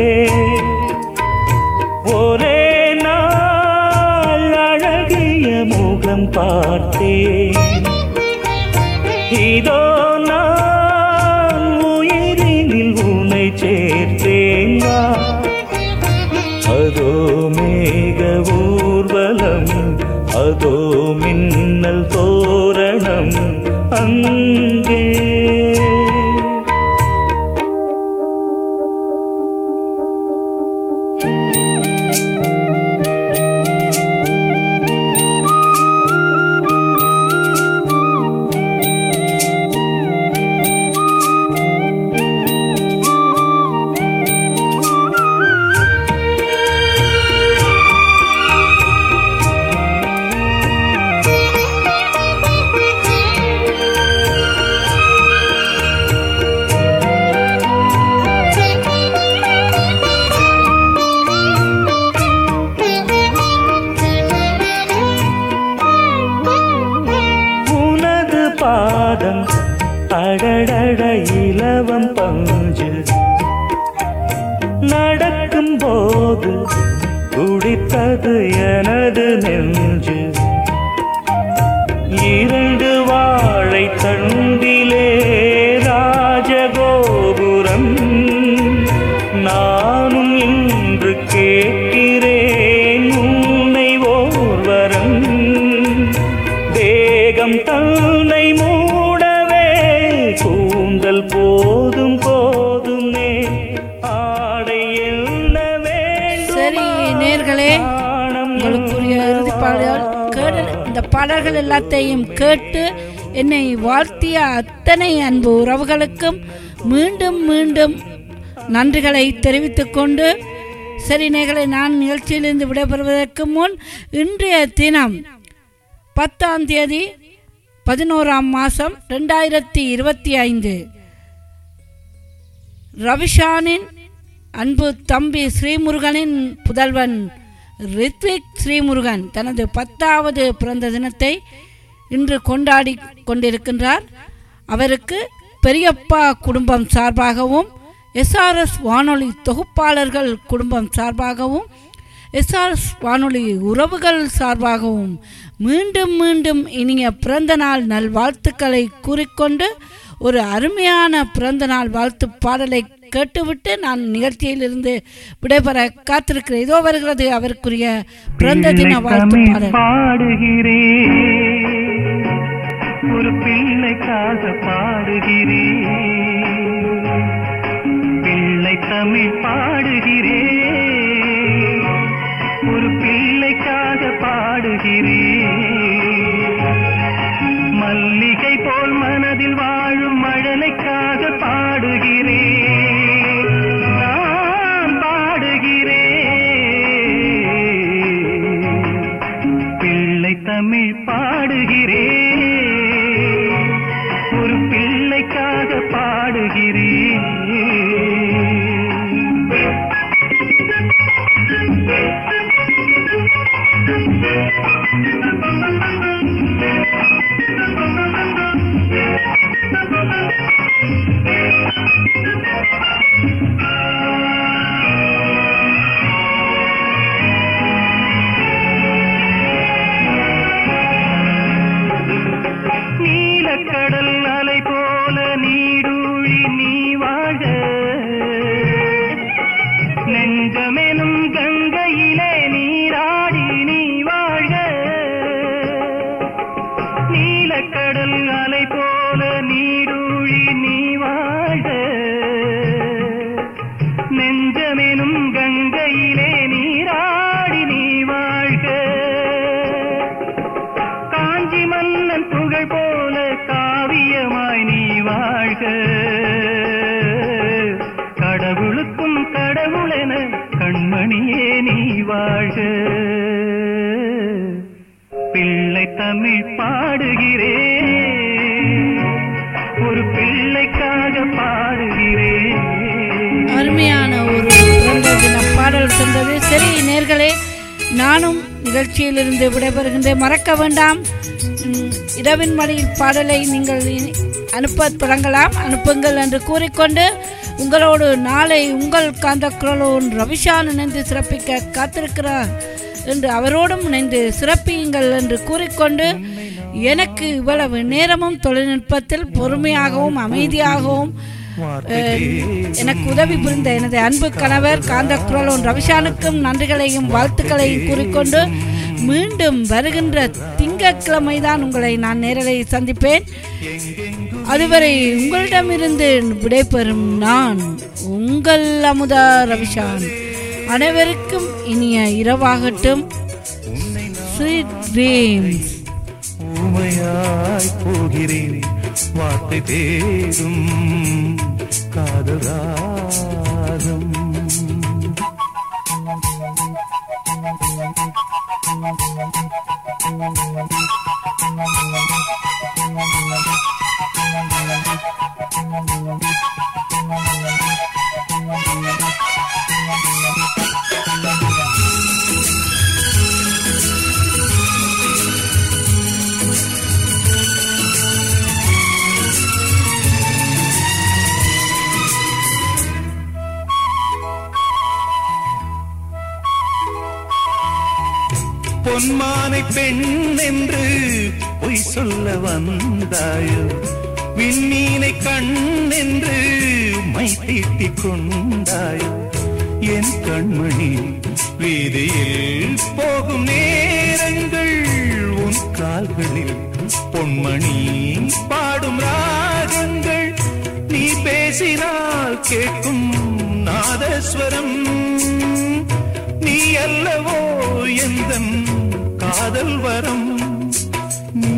[SPEAKER 7] ஒரே நாள் அழகிய முகம் பார்த்தேன் இதோ நான் உயிரினில் உன்னை சேர்த்தேன் நான். அதோ மேக ஊர்வலம் அதோ மின்னல் தோரணம் அங்கே உனது பாதம் அடடட இலவம் பஞ்சு நடக்கும் போது குடித்தது எனது நெஞ்சு இரண்டு வாழை தண்டிலே ராஜகோபுரம் நானும் இன்று கேட்கிறேன் உன்னை ஓர்வரம் தேகம் தன்னை மூடவே கூந்தல் போதும் போதுமே ஆடை என்ன
[SPEAKER 1] சரி நேர்களே உங்களுக்குரிய இறுதி பாடல் கேடு இந்த பாடல்கள் எல்லாத்தையும் கேட்டு என்னை வாழ்த்திய அத்தனை அன்பு உறவுகளுக்கும் மீண்டும் மீண்டும் நன்றிகளை தெரிவித்துக் கொண்டு சரி நேர்களை நான் நிகழ்ச்சியிலிருந்து விடைபெறுவதற்கு முன் இன்றைய தினம் பத்தாம் தேதி பதினோராம் மாதம் ரெண்டாயிரத்தி இருபத்தி ஐந்து ரவிஷானின் அன்பு தம்பி ஸ்ரீமுருகனின் புதல்வன் ரித்விக் ஸ்ரீமுருகன் தனது பத்தாவது பிறந்த தினத்தை இன்று கொண்டாடி கொண்டிருக்கின்றார் அவருக்கு பெரியப்பா குடும்பம் சார்பாகவும் எஸ்ஆர்எஸ் வானொலி தொகுப்பாளர்கள் குடும்பம் சார்பாகவும் எஸ்ஆர்எஸ் வானொலி உறவுகள் சார்பாகவும் மீண்டும் மீண்டும் இனிய பிறந்த நாள் நல்வாழ்த்துக்களை கூறிக்கொண்டு ஒரு அருமையான பிறந்த நாள் வாழ்த்து பாடலை கேட்டுவிட்டு நான் நிகழ்ச்சியிலிருந்து விடைபெற காத்திருக்கிறேன் இதோ வருகிறது அவருக்குரிய பிறந்த தின வாழ்த்து
[SPEAKER 7] தமிழ்
[SPEAKER 1] பாடல்
[SPEAKER 7] பாடுகிறேன் ஒரு பிள்ளைக்காக பாடுகிறேன் பிள்ளை தமிழ் பாடுகிறேன் ஒரு பிள்ளைக்காக பாடுகிறேன் மல்லிகை போல் மனதில் வாழும் மழலைக்காக பாடுகிறேன் நான் பாடுகிறேன் பிள்ளை தமிழ் பாடுகிறேன் நீலக்கடல் அலை போல நீடூழி நீ வாழ நெஞ்சமெனும் கங்கையிலே நீராடி நீ வாழ நீலக்கடல் அலை போல நீடூழி நீ வாழ நெஞ்சமெனும் கங்கையிலே நீராடி நீ வாழ்க காஞ்சி மன்னன் புகழ் போல காவியமாய் நீ வாழ்க கடவுளுக்கும் கடவுளென கண்மணியே நீ வாழ்க பிள்ளை தமிழ் பாடுகிறேன் ஒரு பிள்ளைக்காக பாடுகிறேன்
[SPEAKER 1] அருமையான ஒரு பிறந்த தின பாடல் சென்றது சரி நேர்களே நானும் நிகழ்ச்சியிலிருந்து விடைபெறுகின்றேன் மறக்க வேண்டாம் ம், இரவின் மடியில் பாடலை நீங்கள் இனி அனுப்ப தொடங்கலாம் அனுப்புங்கள் என்று கூறிக்கொண்டு உங்களோடு நாளை உங்கள் காந்த குரலோன் ரவிஷான் இணைந்து சிறப்பிக்க காத்திருக்கிறார் என்று அவரோடும் இணைந்து சிறப்பியுங்கள் என்று கூறிக்கொண்டு எனக்கு இவ்வளவு நேரமும் தொழில்நுட்பத்தில் பொறுமையாகவும் அமைதியாகவும் அஹ், எனக்கு உதவி புரிந்த எனது அன்பு கணவர் காந்த குரலோன் ரவிஷானுக்கும் நன்றிகளையும் வாழ்த்துக்களையும் கூறிக்கொண்டு மீண்டும் வருகின்ற திங்கட்கிழமை தான் உங்களை நான் நேரலை சந்திப்பேன் அதுவரை உங்களிடமிருந்து விடைபெறும் நான் உங்கள் அமுதா ரவிஷான் அனைவருக்கும் இனிய இரவாகட்டும் ஸ்வீட் ட்ரீம்ஸ்
[SPEAKER 7] ஊமையாய் போகிறேன் வார்த்தை தேடும் காதலாகும் பொன்மானை பெண் என்று பொய் சொல்ல வந்தாயோ விண்மீனை கண் என்று மை தீட்டிக் கொண்டாயோ என் கண்மணி வீதியில் போகும் நேரங்கள் உன் கால்களில் பொன்மணி பாடும் ராகங்கள் நீ பேசினால் கேட்கும் நாதஸ்வரம் நீ அல்லவோ எந்த காதல் வரம் நீ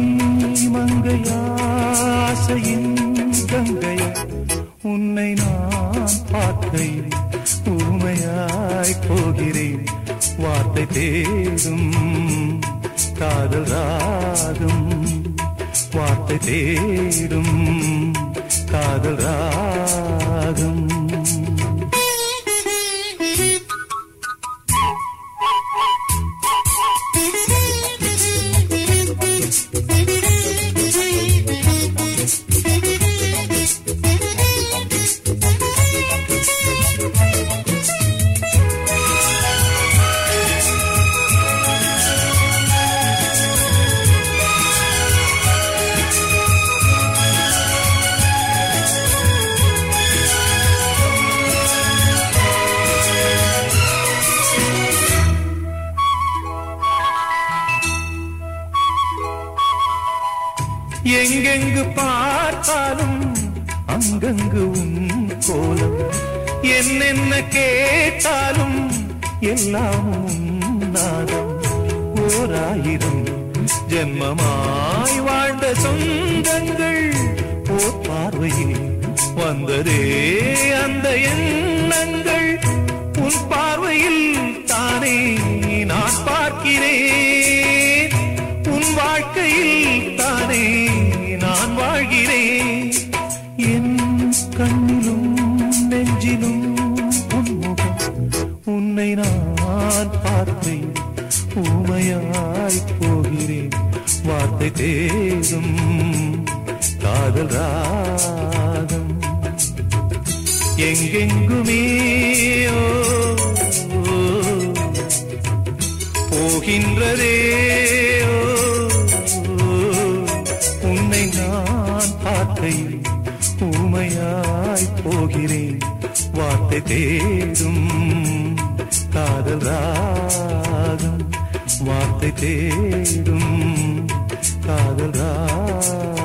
[SPEAKER 7] மங்கையாசையின் கங்கை உன்னை நான் பார்க்கையில் ஊமையாய் போகிறேன் வார்த்தை தேடும் காதல் ராகம் வார்த்தை தேடும் காதல் ராகம் எங்கெங்கு பார்த்தாலும் அங்கங்கு உன் கோலம் என்னென்ன கேட்டாலும் எல்லாம் உன் நாதம் ஓராயிரம் ஜென்மமாய் வாழ்ந்த சொந்தங்கள் ஓர் பார்வையில் வந்ததே அந்த எண்ணங்கள் உன் பார்வையில் தானே நான் பார்க்கிறேன் உன் வாழ்க்கையில் தானே நான் வாழ்கிறேன் என் கண்ணிலும் நெஞ்சிலும் உன்முகம் உன்னை நான் பார்த்தேன் ஊமையாய் போகிறேன் வார்த்தை தேடும் காதல் ராகம் எங்கெங்குமே ஓ, ஓ, போகின்றதே ஓ, ஓ, உன்னை நான் பார்க்கையில் ஊமையாய் போகிறேன் வார்த்தை தேடும் காதல் ராகம் வார்த்தை தேடும் காதல் ராகம்